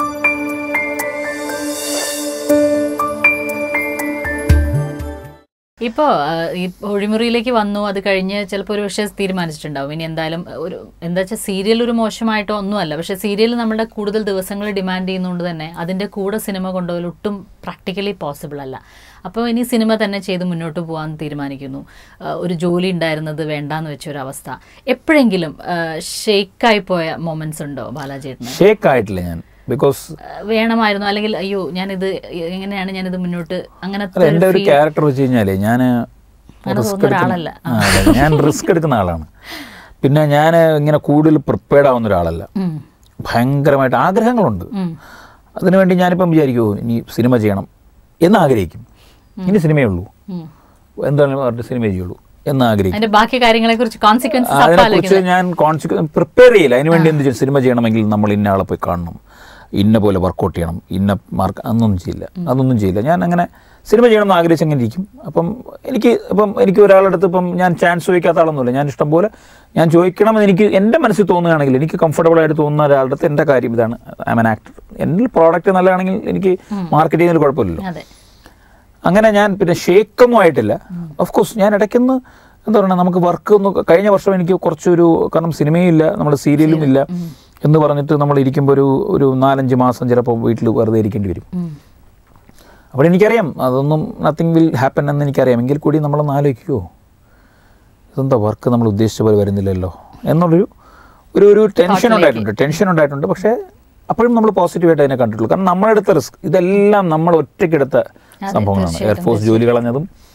ഇപ്പോൾ ഈ ഒഴിമുറിയിലേക്ക് വന്നു അത് കഴിഞ്ഞ് ചിലപ്പോൾ ഒരു പക്ഷേ തീരുമാനിച്ചിട്ടുണ്ടാവും ഇനി എന്തായാലും ഒരു എന്താ വെച്ചാൽ സീരിയൽ ഒരു മോശമായിട്ടോ ഒന്നുമല്ല പക്ഷേ സീരിയൽ നമ്മുടെ കൂടുതൽ ദിവസങ്ങൾ ഡിമാൻഡ് ചെയ്യുന്നതുകൊണ്ട് തന്നെ അതിൻ്റെ കൂടെ സിനിമ കൊണ്ടുപോകൽ ഒട്ടും പ്രാക്ടിക്കലി പോസിബിൾ അല്ല അപ്പോൾ ഇനി സിനിമ തന്നെ ചെയ്ത് മുന്നോട്ട് പോകാൻ തീരുമാനിക്കുന്നു ആ, ഒരു ജോലി ഉണ്ടായിരുന്നത് വേണ്ടാന്ന് വെച്ച ഒരു അവസ്ഥ എപ്പോഴെങ്കിലും ഷെയ്ക്കായി പോയ മൊമെന്റ്സ് ഉണ്ടോ ബാലാജേട്ടന് ഷേക്ക് ആയിട്ടില്ല ഞാൻ ബിക്കോസ് ആ, വേണമായിരുന്നു അല്ലെങ്കിൽ അയ്യോ ഞാനിത് എങ്ങനെയാണ് ഞാനിത് മുന്നോട്ട് അങ്ങനത്തെ അല്ല എൻ്റെ ഒരു ഒരു feel- ക്യാരക്ടർ വെച്ച് കഴിഞ്ഞാൽ ഞാൻ അങ്ങനെ റിസ്ക് തോന്നുന്ന എടുക്കുന്ന ഒരാളല്ല. ആ, അതെ, ഞാൻ റിസ്ക് എടുക്കുന്ന ആളാണ് പിന്നെ ഞാൻ ഇങ്ങനെ കൂടുതൽ പ്രിപ്പയർഡ് ആവുന്ന ഒരാളല്ല ഉം, ഭയങ്കരമായിട്ട് ആഗ്രഹങ്ങളുണ്ട് ഉം, അതിനുവേണ്ടി ഞാനിപ്പം വിചാരിക്കുമോ ഇനി സിനിമ ചെയ്യണം എന്ന് ആഗ്രഹിക്കും ഇനി സിനിമയേ ഉള്ളൂ ഉം. എന്താണ് പറഞ്ഞിട്ട് സിനിമ ചെയ്യുള്ളൂ എന്ന് ആഗ്രഹിക്കും അതിന്റെ ബാക്കി കാര്യങ്ങളെ കുറിച്ച് കോൺസിക്വൻസസ് അതിനെക്കുറിച്ച് ഞാൻ കോൺസിക്വൻസ് പ്രിപ്പയർ ചെയ്യില്ല അതിനുവേണ്ടി എന്ത് ചെയ്യും സിനിമ ചെയ്യണമെങ്കിൽ നമ്മൾ ഇന്ന ആളെ പോയി കാണണം ഇന്ന പോലെ വർക്കൗട്ട് ചെയ്യണം ഇന്ന മാർക്ക് അതൊന്നും ചെയ്യില്ല അതൊന്നും ചെയ്യില്ല ഞാൻ അങ്ങനെ സിനിമ ചെയ്യണം എന്ന് ആഗ്രഹിച്ചെങ്ങനെ ഇരിക്കും അപ്പം എനിക്ക് ഇപ്പം എനിക്ക് ഒരാളുടെ അടുത്ത് ഇപ്പം ഞാൻ ചാൻസ് ചോദിക്കാത്ത ആളൊന്നുമില്ല ഞാൻ ഇഷ്ടം പോലെ ഞാൻ ചോദിക്കണമെന്ന് എനിക്ക് എൻ്റെ മനസ്സിൽ തോന്നുകയാണെങ്കിൽ എനിക്ക് കംഫർട്ടബിൾ ആയിട്ട് തോന്നുന്ന ഒരാളുടെ അടുത്ത് എൻ്റെ കാര്യം ഇതാണ് ഐ ആൻ ആക്ടർ എൻ്റെ പ്രോഡക്റ്റ് നല്ലതാണെങ്കിൽ എനിക്ക് മാർക്കറ്റ് ചെയ്യുന്നതിൽ കുഴപ്പമില്ലല്ലോ അതെ അങ്ങനെ ഞാൻ പിന്നെ ഷേക്കൊന്നും ആയിട്ടില്ല ഓഫ് കോഴ്സ് ഞാൻ ഇടയ്ക്കൊന്ന് എന്താ പറയുക നമുക്ക് വർക്ക് ഒന്ന് കഴിഞ്ഞ വർഷം എനിക്ക് കുറച്ചൊരു കാരണം സിനിമയും ഇല്ല നമ്മുടെ സീരിയലും ഇല്ല എന്ന് പറഞ്ഞിട്ട് നമ്മൾ ഇരിക്കുമ്പോൾ ഒരു ഒരു നാലഞ്ച് മാസം ചിലപ്പോൾ വീട്ടിൽ വെറുതെ ഇരിക്കേണ്ടി വരും ഉം. അപ്പോൾ എനിക്കറിയാം അതൊന്നും നത്തിങ് വിൽ ഹാപ്പൻ എന്ന് എനിക്കറിയാം എങ്കിൽ കൂടി നമ്മളൊന്ന് ആലോചിക്കുമോ ഇതെന്താ വർക്ക് നമ്മൾ ഉദ്ദേശിച്ച പോലെ വരുന്നില്ലല്ലോ എന്നുള്ളൊരു ഒരു ഒരു ടെൻഷൻ ഉണ്ടായിട്ടുണ്ട് ടെൻഷൻ ഉണ്ടായിട്ടുണ്ട് പക്ഷേ അപ്പോഴും നമ്മൾ പോസിറ്റീവായിട്ട് അതിനെ കണ്ടിട്ടുള്ളൂ കാരണം നമ്മളെടുത്ത റിസ്ക് ഇതെല്ലാം നമ്മൾ ഒറ്റയ്ക്കെടുത്ത സംഭവങ്ങളാണ് എയർഫോഴ്സ് ജോലി കളഞ്ഞതും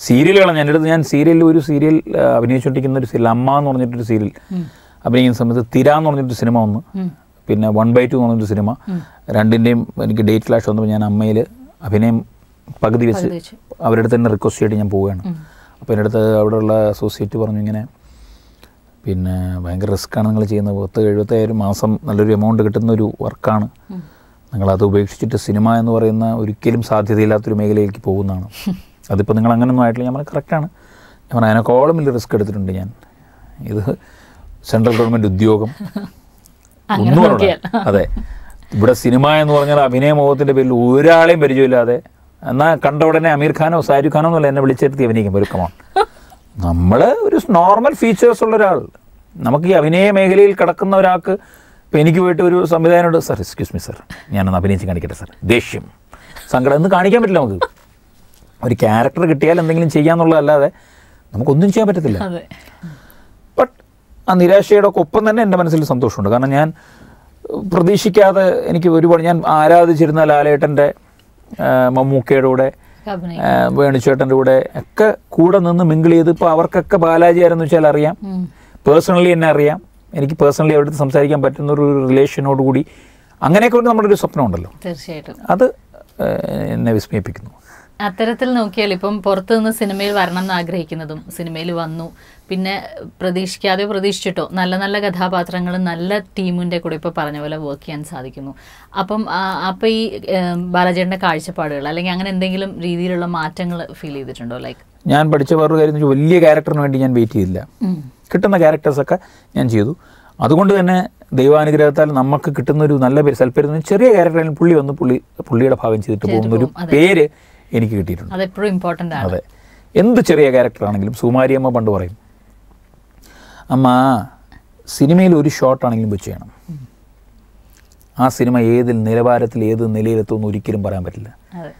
സീരിയലുകളാണ് എൻ്റെ അടുത്ത് ഞാൻ സീരിയലിൽ ഒരു സീരിയൽ ആ, അഭിനയിച്ചുകൊണ്ടിരിക്കുന്ന ഒരു സീരിയൽ അമ്മ എന്ന് പറഞ്ഞിട്ടൊരു സീരിയൽ അഭിനയിക്കുന്ന സമയത്ത് തിര എന്ന് പറഞ്ഞിട്ടൊരു സിനിമ വന്നു പിന്നെ വൺ ബൈ ടു എന്ന് പറഞ്ഞൊരു സിനിമ രണ്ടിൻ്റെയും എനിക്ക് ഡേറ്റ് ഫ്ലാഷ് വന്നപ്പോൾ ഞാൻ അമ്മയിൽ അഭിനയം പകുതി വെച്ച് പകുതി വെച്ച്. അവരുടെ അടുത്ത് തന്നെ റിക്വസ്റ്റ് ചെയ്തിട്ട് ഞാൻ പോവുകയാണ് അപ്പോൾ എൻ്റെ അടുത്ത് അവിടെയുള്ള അസോസിയേറ്റ് പറഞ്ഞു ഇങ്ങനെ പിന്നെ ഭയങ്കര റിസ്ക്കാണ് നിങ്ങൾ ചെയ്യുന്നത് പത്ത് എഴുപത്തയ്യായിരം മാസം നല്ലൊരു എമൗണ്ട് കിട്ടുന്ന ഒരു വർക്കാണ് നിങ്ങളത് ഉപേക്ഷിച്ചിട്ട് സിനിമ എന്ന് പറയുന്ന ഒരിക്കലും സാധ്യതയില്ലാത്തൊരു മേഖലയിലേക്ക് പോകുന്നതാണ് അതിപ്പോൾ നിങ്ങൾ അങ്ങനെയൊന്നും ആയിട്ടില്ല ഞാൻ പറഞ്ഞു കറക്റ്റാണ് ഞാൻ പറഞ്ഞു അതിനേക്കോളം വലിയ റിസ്ക് എടുത്തിട്ടുണ്ട് ഞാൻ ഇത് സെൻട്രൽ ഗവൺമെൻറ് ഉദ്യോഗം അങ്ങനെ ഒന്നും അറിയണ്ട. നോക്കിയാൽ. അതെ ഇവിടെ സിനിമ എന്ന് പറഞ്ഞാൽ അഭിനയ മോഹത്തിൻ്റെ പേരിൽ ഒരാളെയും പരിചയമില്ലാതെ എന്നാൽ കണ്ട ഉടനെ അമീർ ഖാനോ ഷാരൂഖ് ഖാനോ എന്നല്ല എന്നെ വിളിച്ചെടുത്തി അഭിനയിക്കും ഒരു കമോൺ നമ്മൾ ഒരു നോർമൽ ഫീച്ചേഴ്സ് ഉള്ള ഒരാൾ നമുക്ക് ഈ അഭിനയ മേഖലയിൽ കിടക്കുന്ന ഒരാൾക്ക് ഇപ്പം എനിക്ക് പോയിട്ട് ഒരു സംവിധാനമുണ്ട് സാർ എക്സ്ക്യൂസ് മീ സാർ ഞാനൊന്ന് അഭിനയിച്ച് കാണിക്കട്ടെ സാർ ദേഷ്യം സങ്കടം എന്ന് കാണിക്കാൻ പറ്റില്ല നമുക്ക് ഒരു ക്യാരക്ടർ കിട്ടിയാൽ എന്തെങ്കിലും ചെയ്യാന്നുള്ളതല്ലാതെ നമുക്കൊന്നും ചെയ്യാൻ പറ്റത്തില്ല അതെ ബട്ട് ആ നിരാശയുടെ ഒക്കെ ഒപ്പം തന്നെ എൻ്റെ മനസ്സിൽ സന്തോഷമുണ്ട് കാരണം ഞാൻ ഏഹ്, പ്രതീക്ഷിക്കാതെ എനിക്ക് ഒരുപാട് ഞാൻ ആരാധിച്ചിരുന്ന ലാലേട്ടൻ്റെ ഏഹ്, മമ്മൂക്കയുടെ കൂടെ അഭിനയം ഏഹ്, വേണുചേട്ടൻ്റെ കൂടെ ഒക്കെ കൂടെ നിന്ന് മിങ്കിൾ ചെയ്ത് ഇപ്പോൾ അവർക്കൊക്കെ ബാലാജി ആരെന്ന് വെച്ചാൽ അറിയാം ഉം. പേഴ്സണലി എന്നെ അറിയാം എനിക്ക് പേഴ്സണലി അവിടുത്തെ സംസാരിക്കാൻ പറ്റുന്ന ഒരു റിലേഷനോട് കൂടി അങ്ങനെയൊക്കെ ഒരു നമ്മുടെ ഒരു സ്വപ്നമുണ്ടല്ലോ തീർച്ചയായിട്ടും അത് ഏഹ്, എന്നെ വിസ്മയിപ്പിക്കുന്നു അത്തരത്തിൽ നോക്കിയാൽ ഇപ്പം പുറത്തു നിന്ന് സിനിമയിൽ വരണം എന്ന് ആഗ്രഹിക്കുന്നതും സിനിമയിൽ വന്നു പിന്നെ പ്രതീക്ഷിക്കാതെ പ്രതീക്ഷിച്ചിട്ടോ നല്ല നല്ല കഥാപാത്രങ്ങൾ നല്ല ടീമിൻ്റെ കൂടെ ഇപ്പോൾ പറഞ്ഞ പോലെ വർക്ക് ചെയ്യാൻ സാധിക്കുന്നു അപ്പം ആ- അപ്പം ഈ ഏം, ബാലചേട്ടൻ്റെ കാഴ്ചപ്പാടുകൾ അല്ലെങ്കിൽ അങ്ങനെ എന്തെങ്കിലും രീതിയിലുള്ള മാറ്റങ്ങൾ ഫീൽ ചെയ്തിട്ടുണ്ടോ ലൈക്ക് ഞാൻ പഠിച്ച വേറൊരു കാര്യം എന്ന് വെച്ചാൽ വലിയ ക്യാരക്ടറിന് വേണ്ടി ഞാൻ വെയിറ്റ് ചെയ്തില്ല കിട്ടുന്ന ക്യാരക്ടേഴ്സൊക്കെ ഞാൻ ചെയ്തു അതുകൊണ്ട് തന്നെ ദൈവാനുഗ്രഹത്താൽ നമുക്ക് കിട്ടുന്ന ഒരു നല്ല പേര് സൽപ്പേര് ചെറിയ ക്യാരക്ടറിൽ പുള്ളി വന്ന് പുള്ളി പുള്ളിയുടെ ഭാഗം ചെയ്തിട്ട് പോകുന്ന ഒരു പോകും, അതെ. പേര് എനിക്ക് കിട്ടിയിട്ടുണ്ട് അതെപ്പോഴും ഇമ്പോർട്ടൻ്റ് ആണ് അതെ എന്ത് ചെറിയ ക്യാരക്ടറാണെങ്കിലും സുമാരിയമ്മ പണ്ട് പറയും അമ്മ സിനിമയിൽ ഒരു ഷോട്ടാണെങ്കിലും വെച്ച് ചെയ്യണം ആ സിനിമ ഏതിൽ നിലവാരത്തിൽ ഏത് നിലയിലെത്തുമെന്ന് ഒരിക്കലും പറയാൻ പറ്റില്ല അതെ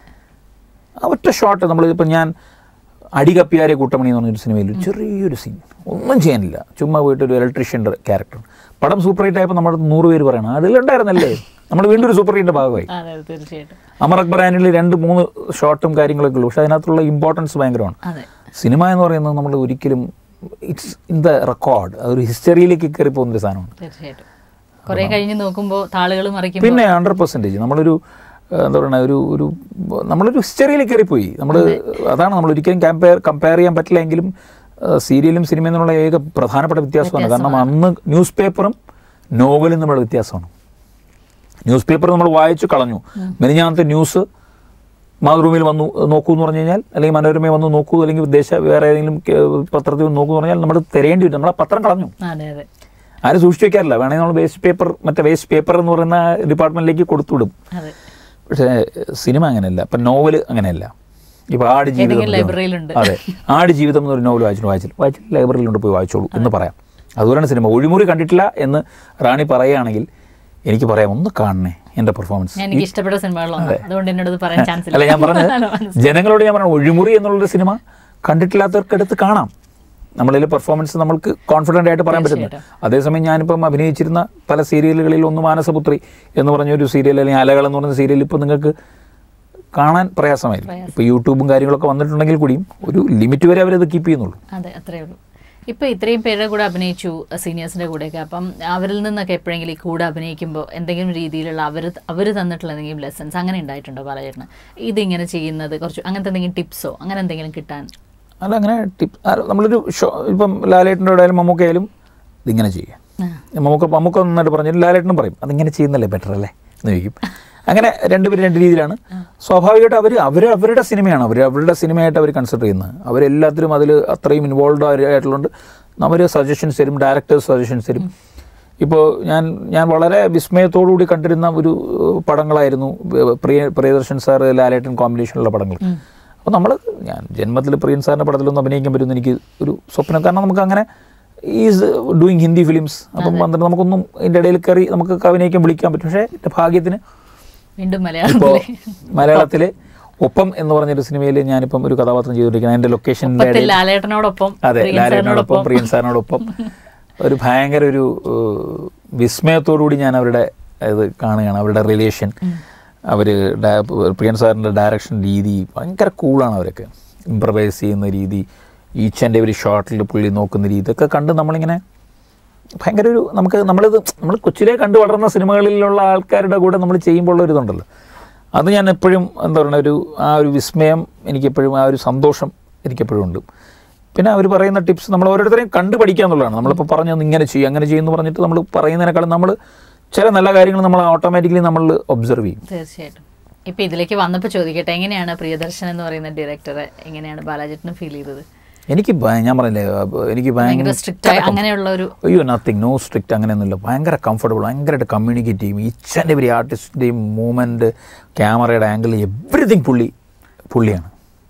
ആ ഒറ്റ ഷോട്ട് നമ്മളിപ്പോൾ ഞാൻ അടികപ്പിയാരെ കൂട്ടമണി എന്ന് പറഞ്ഞൊരു സിനിമയിൽ ഒരു ചെറിയൊരു സീൻ ഒന്നും ചെയ്യാനില്ല ചുമ്മാ പോയിട്ട് ഒരു ഇലക്ട്രീഷ്യൻ്റെ ക്യാരക്ടർ പടം സൂപ്പർ ഹിറ്റ് ആയപ്പോൾ നമ്മുടെ നൂറ് പേര് പറയണം അതിലുണ്ടായിരുന്നല്ലേ നമ്മൾ വീണ്ടും ഒരു സൂപ്പർ ഹിറ്റിൻ്റെ ഭാഗമായി അതെ അതെ, തീർച്ചയായിട്ടും അമർ അക്ബർ ആനിൽ രണ്ട് മൂന്ന് ഷോട്ടും കാര്യങ്ങളൊക്കെ ഉള്ളൂ പക്ഷേ അതിനകത്തുള്ള ഇമ്പോർട്ടൻസ് ഭയങ്കരമാണ് അതെ സിനിമ എന്ന് പറയുന്നത് നമ്മൾ ഒരിക്കലും ഇറ്റ്സ് ഇൻ ദ റെക്കോർഡ് അതൊരു ഹിസ്റ്ററിയിലേക്ക് കയറി പോകുന്നൊരു സാധനമാണ് തീർച്ചയായിട്ടും കുറെ കഴിഞ്ഞ് നോക്കുമ്പോൾ താളുകൾ മറിക്കുമ്പോൾ പിന്നെ ഹൺഡ്രഡ് പെർസെൻറ്റേജ് നമ്മളൊരു ഏഹ്, എന്താ പറയുക ഒരു ഒരു നമ്മളൊരു ഹിസ്റ്ററിയിൽ കയറിപ്പോയി നമ്മൾ അതാണ് നമ്മൾ ഒരിക്കലും കമ്പയർ കമ്പയർ ചെയ്യാൻ പറ്റില്ല എങ്കിലും ഏഹ്, സീരിയലും സിനിമയും എന്നുള്ള ഏക പ്രധാനപ്പെട്ട വ്യത്യാസമാണ് കാരണം അന്ന് ന്യൂസ് പേപ്പറും നോവലും തമ്മിലുള്ള വ്യത്യാസമാണ് ന്യൂസ് പേപ്പർ നമ്മൾ വായിച്ചു കളഞ്ഞു മെനിഞ്ഞാന്നത്തെ ന്യൂസ് മാതൃഭൂമിയിൽ വന്നു നോക്കൂ എന്ന് പറഞ്ഞു കഴിഞ്ഞാൽ അല്ലെങ്കിൽ മനോരമയിൽ വന്ന് നോക്കൂ അല്ലെങ്കിൽ ദേശ വേറെ ഏതെങ്കിലും കേ- പത്രത്തിൽ വന്ന് നോക്കൂ എന്ന് പറഞ്ഞാൽ നമ്മൾ തിരയേണ്ടി വരും നമ്മളെ പത്രം കളഞ്ഞു അതെ അതെ ആരും സൂക്ഷിച്ചു വെക്കാറില്ല വേണമെങ്കിൽ നമ്മൾ വേസ്റ്റ് പേപ്പർ മറ്റേ വേസ്റ്റ് പേപ്പർ എന്ന് പറയുന്ന ഡിപ്പാർട്ട്മെന്റിലേക്ക് കൊടുത്തുവിടും അതെ പക്ഷേ സിനിമ അങ്ങനെയല്ല ഇപ്പം നോവൽ അങ്ങനെയല്ല ഇപ്പോൾ ആട് ജീവിതം ഏതെങ്കിലും എന്ന് ലൈബ്രറിയിലുണ്ട്. അതെ ആട് ജീവിതം എന്നൊരു നോവൽ വായിച്ചു വായിച്ചില്ല വായിച്ചില്ല ലൈബ്രറിയിലുണ്ട് പോയി വായിച്ചോളൂ എന്ന് പറയാം അതുപോലെയാണ് സിനിമ ഒഴിമുറി കണ്ടിട്ടില്ല എന്ന് റാണി പറയുകയാണെങ്കിൽ എനിക്ക് പറയാം ഒന്ന് കാണണേ എൻ്റെ പെർഫോമൻസ് എനിക്ക് ഇഷ്ടപ്പെട്ട സിനിമകളൊന്നും അതുകൊണ്ട് എന്നോട് ഇത് പറയാൻ ചാൻസ് അല്ല ഞാൻ പറഞ്ഞത് മനസ്സിലായി. ജനങ്ങളോട് ഞാൻ പറഞ്ഞു ഒഴിമുറി എന്നുള്ളൊരു സിനിമ കണ്ടിട്ടില്ലാത്തവർക്ക് എടുത്ത് കാണാം നമ്മളിൽ പെർഫോമൻസ് നമ്മൾക്ക് കോൺഫിഡൻ്റ് ആയിട്ട് പറയാൻ പറ്റുന്നത് അതേസമയം ഞാനിപ്പം അഭിനയിച്ചിരുന്ന പല സീരിയലുകളിൽ ഒന്ന് മാനസപുത്രി എന്ന് പറഞ്ഞൊരു സീരിയൽ അല്ലെങ്കിൽ അലകൾ എന്ന് പറഞ്ഞ സീരിയൽ ഇപ്പോൾ നിങ്ങൾക്ക് കാണാൻ പ്രയാസമായിരിക്കും ഇപ്പോൾ യൂട്യൂബും കാര്യങ്ങളൊക്കെ വന്നിട്ടുണ്ടെങ്കിൽ കൂടിയും ഒരു ലിമിറ്റ് വരെ അവരത് കീപ്പ് ചെയ്യുന്നുള്ളൂ അതെ അത്രേ ഉള്ളൂ ഇപ്പൊ ഇത്രയും പേരുടെ കൂടെ അഭിനയിച്ചു സീനിയേഴ്സിന്റെ കൂടെയൊക്കെ അപ്പം അവരിൽ നിന്നൊക്കെ എപ്പോഴെങ്കിലും ഈ കൂടെ അഭിനയിക്കുമ്പോൾ എന്തെങ്കിലും രീതിയിലുള്ള അവർ അവർ തന്നിട്ടുള്ള എന്തെങ്കിലും ലെസൺസ് അങ്ങനെ ഉണ്ടായിട്ടുണ്ടോ ബാലചേട്ടന് ഇതിങ്ങനെ ചെയ്യുന്നത് കുറച്ച് അങ്ങനത്തെ എന്തെങ്കിലും ടിപ്സോ അങ്ങനെ എന്തെങ്കിലും കിട്ടാൻ അല്ല അങ്ങനെ ടിപ്പ് നമ്മളൊരു ഷോ ഇപ്പം ലാലേട്ടൻ്റെ കൂടെ ആയാലും മമ്മൂക്കയായാലും ഇതിങ്ങനെ ചെയ്യുക ആ, മമ്മൂക്ക മമ്മൂക്ക നന്നായിട്ട് പറഞ്ഞു ലാലേട്ടനും പറയും അതിങ്ങനെ ചെയ്യുന്നല്ലേ ബെറ്റർ അല്ലേ എന്ന് ചോദിക്കും അങ്ങനെ രണ്ടുപേരും രണ്ട് രീതിയിലാണ് സ്വാഭാവികമായിട്ട് അവർ അവർ അവരുടെ സിനിമയാണ് അവർ അവരുടെ സിനിമയായിട്ട് അവർ കൺസിഡർ ചെയ്യുന്നത് അവരെല്ലാത്തിലും അതിൽ അത്രയും ഇൻവോൾവ് ആയിട്ടുള്ളതുകൊണ്ട് അവർ സജഷൻസ് തരും ഡയറക്ടേഴ്സ് സജഷൻസ് തരും ഇപ്പോൾ ഞാൻ ഞാൻ വളരെ വിസ്മയത്തോടുകൂടി കണ്ടിരുന്ന ഒരു ഏഹ്, പടങ്ങളായിരുന്നു ഏഹ്, പ്രിയ പ്രിയദർശൻ സാർ ലാലേട്ടൻ കോമ്പിനേഷനുള്ള പടങ്ങൾ അപ്പോൾ നമ്മൾ ഞാൻ ജന്മത്തിൽ പ്രിയൻ സാറിൻ്റെ പടത്തിലൊന്നും അഭിനയിക്കാൻ പറ്റുമെന്ന് എനിക്ക് ഒരു സ്വപ്നം കാരണം നമുക്ക് അങ്ങനെ ഈസ് ഡൂയിങ് ഹിന്ദി ഫിലിംസ് അപ്പം വന്നിട്ട് നമുക്കൊന്നും ഇതിൻ്റെ ഇടയിൽ കയറി നമുക്ക് അഭിനയിക്കാൻ വിളിക്കാൻ പറ്റും പക്ഷേ എൻ്റെ ഭാഗ്യത്തിന് വീണ്ടും ഇപ്പോൾ മലയാളത്തിലെ മലയാളത്തിൽ ഒപ്പം എന്ന് പറഞ്ഞൊരു സിനിമയിൽ ഞാനിപ്പം ഒരു കഥാപാത്രം ചെയ്തുകൊണ്ടിരിക്കുന്നത് എൻ്റെ ലൊക്കേഷൻ്റെ ഒപ്പത്തിൽ ലാലേട്ടനോടൊപ്പം അതെ പ്രിയൻ ലാലേട്ടനോടൊപ്പം സാറിനോടൊപ്പം പ്രിയൻ സാറിനോടൊപ്പം ഒരു ഭയങ്കര ഒരു ഏഹ്, വിസ്മയത്തോടുകൂടി ഞാൻ അവരുടെ ഇത് കാണുകയാണ് അവരുടെ റിലേഷൻ അവർ പ്രിയൻ സാറിൻ്റെ ഡയറക്ഷൻ രീതി ഭയങ്കര കൂളാണ് അവരൊക്കെ ഇംപ്രവൈസ് ചെയ്യുന്ന രീതി ഈച്ച് ആൻഡ് എവരി ഷോട്ടിൽ പുള്ളി നോക്കുന്ന രീതി ഇതൊക്കെ കണ്ട് നമ്മളിങ്ങനെ ഭയങ്കര ഒരു നമുക്ക് നമ്മളിത് നമ്മൾ കൊച്ചിലെ കണ്ടു വളർന്ന സിനിമകളിലുള്ള ആൾക്കാരുടെ കൂടെ നമ്മൾ ചെയ്യുമ്പോൾ ഉള്ള ഒരു ഇതുണ്ടല്ലോ അത് ഞാൻ എപ്പോഴും എന്താ പറയുക ഒരു ആ ഒരു വിസ്മയം എനിക്കെപ്പോഴും ആ ഒരു സന്തോഷം എനിക്കെപ്പോഴും ഉണ്ട് പിന്നെ അവർ പറയുന്ന ടിപ്സ് നമ്മൾ ഓരോരുത്തരെയും കണ്ടു പഠിക്കുക എന്നുള്ളതാണ് നമ്മളിപ്പോൾ പറഞ്ഞു ഇങ്ങനെ ചെയ്യും അങ്ങനെ ചെയ്യുമെന്ന് പറഞ്ഞിട്ട് നമ്മൾ പറയുന്നതിനേക്കാളും നമ്മൾ ചില നല്ല കാര്യങ്ങൾ നമ്മൾ ഓട്ടോമാറ്റിക്കലി നമ്മൾ ഒബ്സർവ് ചെയ്യും തീർച്ചയായിട്ടും ഇപ്പൊ ഇതിലേക്ക് വന്നപ്പോൾ ചോദിക്കട്ടെ എങ്ങനെയാണ് പ്രിയദർശൻ എന്ന് പറയുന്ന ഡയറക്ടറെ എങ്ങനെയാണ് ബാലാജേട്ടന് ഫീൽ ചെയ്തത് എനിക്ക് ഭയ- ഞാൻ പറഞ്ഞില്ലേ അഹ് എനിക്ക് ഭയങ്കര ഭയങ്കര സ്ട്രിക്റ്റ് ആയി അങ്ങനെയുള്ള ഒരു അയ്യോ നത്തിങ് നോ സ്ട്രിക്റ്റ് അങ്ങനെയൊന്നുമില്ല ഭയങ്കര കംഫർട്ടബിൾ ഭയങ്കരമായിട്ട് കമ്മ്യൂണിക്കേറ്റ് ചെയ്യും ഈച്ച് ആൻഡ് എവരി ആർട്ടിസ്റ്റിൻ്റെയും മൂവ്മെൻറ്റ് ക്യാമറയുടെ ആംഗിൾ എവറിഥിങ് പുള്ളി പുള്ളിയാണ്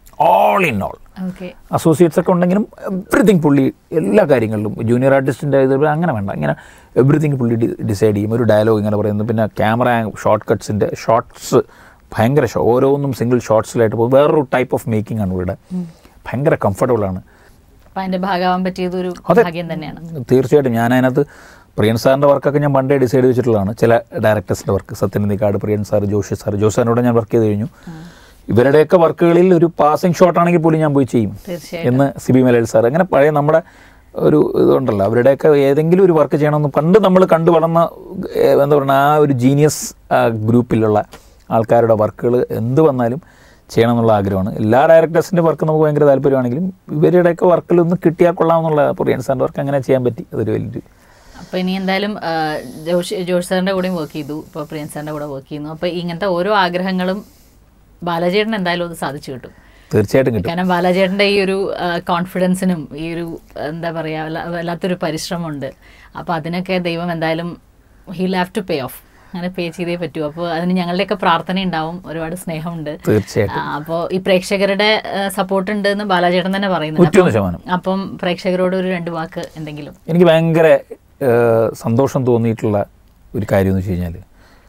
all in all okay associates ഒക്കെ ഉണ്ടെങ്കിലും എവറിഥിങ് പുള്ളി എല്ലാ കാര്യങ്ങളിലും ജൂനിയർ ആർട്ടിസ്റ്റിൻ്റെ ഇത് അങ്ങനെ വേണ്ട ഇങ്ങനെ എവറിഥിങ് പുള്ളി ഡിസൈഡ് ചെയ്യും ഒരു ഡയലോഗ് ഇങ്ങനെ പറയുന്നു പിന്നെ ക്യാമറ ഷോർട്ട് കട്ട്സിൻ്റെ ഷോർട്സ് ഭയങ്കര ഷോ ഓരോന്നും സിംഗിൾ ഷോർട്സിലായിട്ട് പോകും വേറൊരു ടൈപ്പ് ഓഫ് മേക്കിംഗ് ആണ് ഇവിടെ ഭയങ്കര കംഫർട്ടബിൾ ആണ് അപ്പൊ അതിന്റെ ഭാഗമാവാൻ പറ്റിയത് ഒരു അതെ. ഭാഗ്യം തന്നെയാണ് തീർച്ചയായിട്ടും ഞാൻ അതിനകത്ത് പ്രിയൻ സാറിൻ്റെ വർക്കൊക്കെ ഞാൻ പണ്ടേ ഡിസൈഡ് വെച്ചിട്ടുള്ളതാണ് ചില ഡയറക്ടേഴ്സിൻ്റെ work Sathyan Anthikad Priyan sir Joshi sir Joshi സാറിനോട് ഞാൻ വർക്ക് ചെയ്ത് കഴിഞ്ഞു ഇവരുടെയൊക്കെ വർക്കുകളിൽ ഒരു പാസിംഗ് ഷോട്ട് ആണെങ്കിൽ പോലും ഞാൻ പോയി ചെയ്യും തീർച്ചയായിട്ടും എന്ന് സിബി മലയാളി സാർ അങ്ങനെ പഴയ നമ്മുടെ ഒരു ഇതുണ്ടല്ലോ അവരുടെയൊക്കെ ഏതെങ്കിലും ഒരു വർക്ക് ചെയ്യണമെന്ന് പണ്ട് നമ്മൾ കണ്ടു വളർന്ന ഏഹ്, എന്താ പറയുക ആ ഒരു ജീനിയസ് ഗ്രൂപ്പിലുള്ള ആൾക്കാരുടെ വർക്കുകൾ എന്ത് വന്നാലും ചെയ്യണം എന്നുള്ള ആഗ്രഹമാണ് എല്ലാ ഡയറക്ടേഴ്സിൻ്റെ വർക്ക് നമുക്ക് ഭയങ്കര താല്പര്യമാണെങ്കിലും ഇവരുടെയൊക്കെ വർക്കിൽ ഒന്ന് കിട്ടിയാൽ കൊള്ളാമെന്നുള്ള പ്രിയൻ സാറിൻ്റെ വർക്ക് അങ്ങനെ ചെയ്യാൻ പറ്റി അതൊരു വലിയൊരു അപ്പൊ ഇനി എന്തായാലും ആ, ജോഷ് ജോഷ് സാറിന്റെ കൂടെയും വർക്ക് ചെയ്തു ഇപ്പൊ പ്രിയൻ സാറിന്റെ കൂടെ വർക്ക് ചെയ്യുന്നു അപ്പൊ ഇങ്ങനത്തെ ഓരോ ആഗ്രഹങ്ങളും ബാലചേട്ടൻ എന്തായാലും അത് സാധിച്ചു കിട്ടും തീർച്ചയായിട്ടും കിട്ടും കാരണം ബാലാചേട്ടൻ്റെ ഈ ഒരു കോൺഫിഡൻസിനും ഈ ഒരു എന്താ പറയുക വല്ല- വല്ലാത്തൊരു പരിശ്രമമുണ്ട് അപ്പോൾ അതിനൊക്കെ ദൈവം എന്തായാലും he'll have to pay off അങ്ങനെ പേ ചെയ്തേ പറ്റൂ അപ്പോൾ അതിന് ഞങ്ങളുടെയൊക്കെ പ്രാർത്ഥന ഉണ്ടാവും ഒരുപാട് സ്നേഹമുണ്ട് തീർച്ചയായിട്ടും അപ്പോൾ ഈ പ്രേക്ഷകരുടെ സപ്പോർട്ട് ഉണ്ട് എന്ന് ബാലാചേട്ടൻ തന്നെ പറയുന്നുണ്ട് നൂറ്റൊന്ന് ശതമാനം അപ്പം- അപ്പം പ്രേക്ഷകരോട് ഒരു രണ്ട് വാക്ക് എന്തെങ്കിലും എനിക്ക് ഭയങ്കര ഏഹ്, സന്തോഷം തോന്നിയിട്ടുള്ള ഒരു കാര്യം എന്ന് വെച്ച് കഴിഞ്ഞാൽ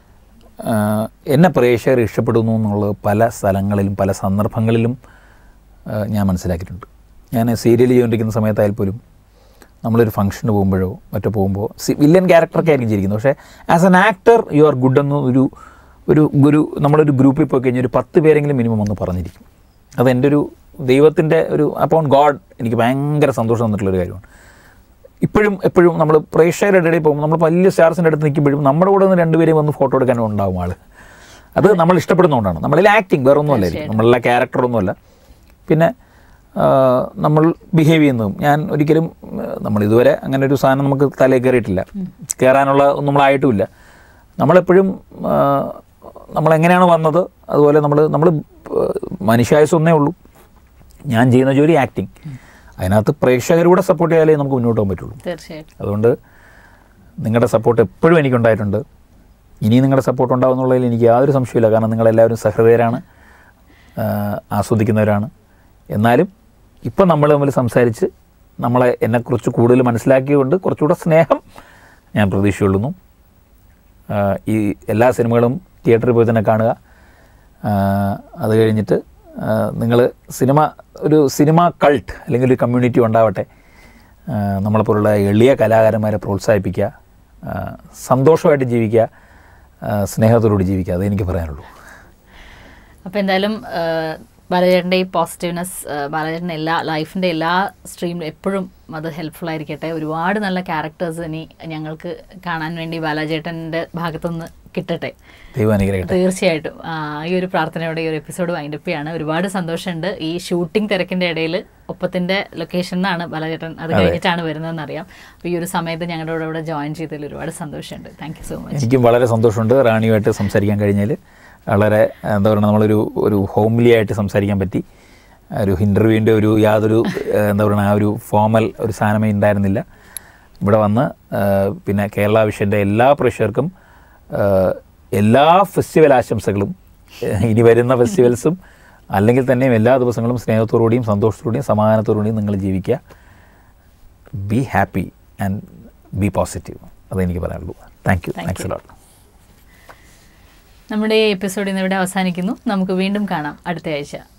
ആഹ്, എന്നെ പ്രേക്ഷകർ ഇഷ്ടപ്പെടുന്നു എന്നുള്ളത് പല സ്ഥലങ്ങളിലും പല സന്ദർഭങ്ങളിലും ആഹ്, ഞാൻ മനസ്സിലാക്കിയിട്ടുണ്ട് ഞാൻ സീരിയൽ ചെയ്തുകൊണ്ടിരിക്കുന്ന സമയത്തായാൽ പോലും നമ്മളൊരു ഫംഗ്ഷന് പോകുമ്പോഴോ മറ്റോ പോകുമ്പോൾ വില്ലൻ ക്യാരക്ടറൊക്കെ ആയിരിക്കും ചെയ്തിരിക്കുന്നത് പക്ഷേ as an actor you are good എന്ന് ഒരു ഒരു ഗുരു നമ്മളൊരു ഗ്രൂപ്പിൽ പോയി കഴിഞ്ഞാൽ ഒരു പത്ത് പേരെങ്കിലും മിനിമം ഒന്ന് പറഞ്ഞിരിക്കും അത് എൻ്റെ ഒരു ദൈവത്തിൻ്റെ ഒരു അപ്പോൺ ഗോഡ് എനിക്ക് ഭയങ്കര സന്തോഷം തന്നിട്ടുള്ളൊരു കാര്യമാണ് ഇപ്പോഴും എപ്പോഴും നമ്മൾ പ്രേക്ഷകരുടെ ഇടയിൽ പോകുമ്പോൾ നമ്മൾ വലിയ സ്റ്റാർസിൻ്റെ അടുത്ത് നിൽക്കുമ്പോഴും നമ്മുടെ കൂടെ നിന്ന് രണ്ടുപേരെയും വന്ന് ഫോട്ടോ എടുക്കാനും ഉണ്ടാവും ആൾ അത് നമ്മൾ ഇഷ്ടപ്പെടുന്നതുകൊണ്ടാണ് നമ്മളിൽ ആക്ടിങ് വേറെ ഒന്നുമല്ലായിരിക്കും നമ്മളുടെ ക്യാരക്ടറൊന്നുമല്ല പിന്നെ ആ, നമ്മൾ ബിഹേവ് ചെയ്യുന്നതും ഞാൻ ഒരിക്കലും ആ, നമ്മൾ ഇതുവരെ അങ്ങനെ ഒരു സാധനം നമുക്ക് തലയിൽ കയറിയിട്ടില്ല കയറാനുള്ള ഒന്നും നമ്മളായിട്ടുമില്ല നമ്മളെപ്പോഴും ആ, നമ്മളെങ്ങനെയാണ് വന്നത് അതുപോലെ നമ്മൾ നമ്മൾ മനുഷ്യായുസ് ഒന്നേ ഉള്ളൂ ഞാൻ ചെയ്യുന്ന ജോലി ആക്ടിങ് അതിനകത്ത് പ്രേക്ഷകരൂടെ സപ്പോർട്ട് ചെയ്യാലേ നമുക്ക് മുന്നോട്ട് പോകാൻ പറ്റുള്ളൂ തീർച്ചയായിട്ടും അതുകൊണ്ട് നിങ്ങളുടെ സപ്പോർട്ട് എപ്പോഴും എനിക്കുണ്ടായിട്ടുണ്ട് ഇനിയും നിങ്ങളുടെ സപ്പോർട്ട് ഉണ്ടാവുന്നുള്ളതിൽ എനിക്ക് യാതൊരു സംശയമില്ല കാരണം നിങ്ങളെല്ലാവരും സഹൃദയരാണ് ആ, ആസ്വദിക്കുന്നവരാണ് എന്നാലും ഇപ്പം നമ്മൾ തമ്മിൽ സംസാരിച്ച് നമ്മളെ എന്നെക്കുറിച്ച് കൂടുതൽ മനസ്സിലാക്കിയതുകൊണ്ട് കുറച്ചുകൂടെ സ്നേഹം ഞാൻ പ്രതീക്ഷയുള്ളുന്നു ആ, ഈ എല്ലാ സിനിമകളും തിയേറ്ററിൽ പോയി തന്നെ കാണുക ആ, അത് കഴിഞ്ഞിട്ട് നിങ്ങൾ സിനിമ ഒരു സിനിമ കൾട്ട് അല്ലെങ്കിൽ ഒരു കമ്മ്യൂണിറ്റി ഉണ്ടാവട്ടെ ആ, നമ്മളെപ്പോലുള്ള എളിയ കലാകാരന്മാരെ പ്രോത്സാഹിപ്പിക്കുക ആ, സന്തോഷമായിട്ട് ജീവിക്കുക ആ, സ്നേഹത്തോടുകൂടി ജീവിക്കുക അതേ എനിക്ക് പറയാനുള്ളൂ അപ്പോൾ എന്തായാലും ബാലചേട്ടൻ്റെ ഈ പോസിറ്റീവ്നെസ് ബാലചേട്ടൻ എല്ലാ ലൈഫിൻ്റെ എല്ലാ സ്ട്രീമിലും എപ്പോഴും അത് ഹെൽപ്ഫുൾ ആയിരിക്കട്ടെ ഒരുപാട് നല്ല ക്യാരക്ടേഴ്സ് ഇനി ഞങ്ങൾക്ക് കാണാൻ വേണ്ടി ബാലാചേട്ടൻ്റെ ഭാഗത്തുനിന്ന് കിട്ടട്ടെ ദൈവം അനുഗ്രഹിക്കട്ടെ തീർച്ചയായിട്ടും ആ, ഈ ഒരു പ്രാർത്ഥനയോടെ ഈ ഒരു എപ്പിസോഡ് വൈൻഡപ്പ് ചെയ്യാണ് ഒരുപാട് സന്തോഷമുണ്ട് ഈ ഷൂട്ടിംഗ് തിരക്കിന്റെ ഇടയിൽ ഒപ്പത്തിന്റെ ലൊക്കേഷൻ എന്നാണ് ബാലചേട്ടൻ അത് കഴിഞ്ഞിട്ടാണ് വരുന്നതെന്ന് അറിയാം അപ്പോൾ ഈ ഒരു സമയത്ത് ഞങ്ങളുടെ കൂടെ ഇവിടെ ജോയിൻ ചെയ്തതിൽ ഒരുപാട് സന്തോഷമുണ്ട് താങ്ക് യു സോ മച്ച് എനിക്കും വളരെ സന്തോഷമുണ്ട് റാണിയുമായിട്ട് സംസാരിക്കാൻ കഴിഞ്ഞാൽ വളരെ എന്താ പറയുക നമ്മളൊരു ഒരു ഹോംലി ആയിട്ട് സംസാരിക്കാൻ പറ്റി ഒരു ഇൻ്റർവ്യൂവിൻ്റെ ഒരു യാതൊരു ഏഹ്, എന്താ പറയുക ആ ഒരു ഫോമൽ ഒരു സാധനമേ ഉണ്ടായിരുന്നില്ല ഇവിടെ വന്ന് ഏഹ്, പിന്നെ കേരള വിഷൻ്റെ എല്ലാ പ്രേക്ഷകർക്കും ഏഹ്, എല്ലാ ഫെസ്റ്റിവൽ ആശംസകളും ഏഹ്, ഇനി വരുന്ന ഫെസ്റ്റിവൽസും അല്ലെങ്കിൽ തന്നെയും എല്ലാ ദിവസങ്ങളും സ്നേഹത്തോടുകൂടിയും സന്തോഷത്തോടുകൂടിയും സമാധാനത്തോടുകൂടിയും നിങ്ങൾ ജീവിക്കുക be happy and be positive അതെനിക്ക് പറയാനുള്ളൂ thank you Thank thanks you. Lot നമ്മുടെ ഈ എപ്പിസോഡ് ഇന്നിവിടെ അവസാനിക്കുന്നു നമുക്ക് വീണ്ടും കാണാം അടുത്ത ആഴ്ച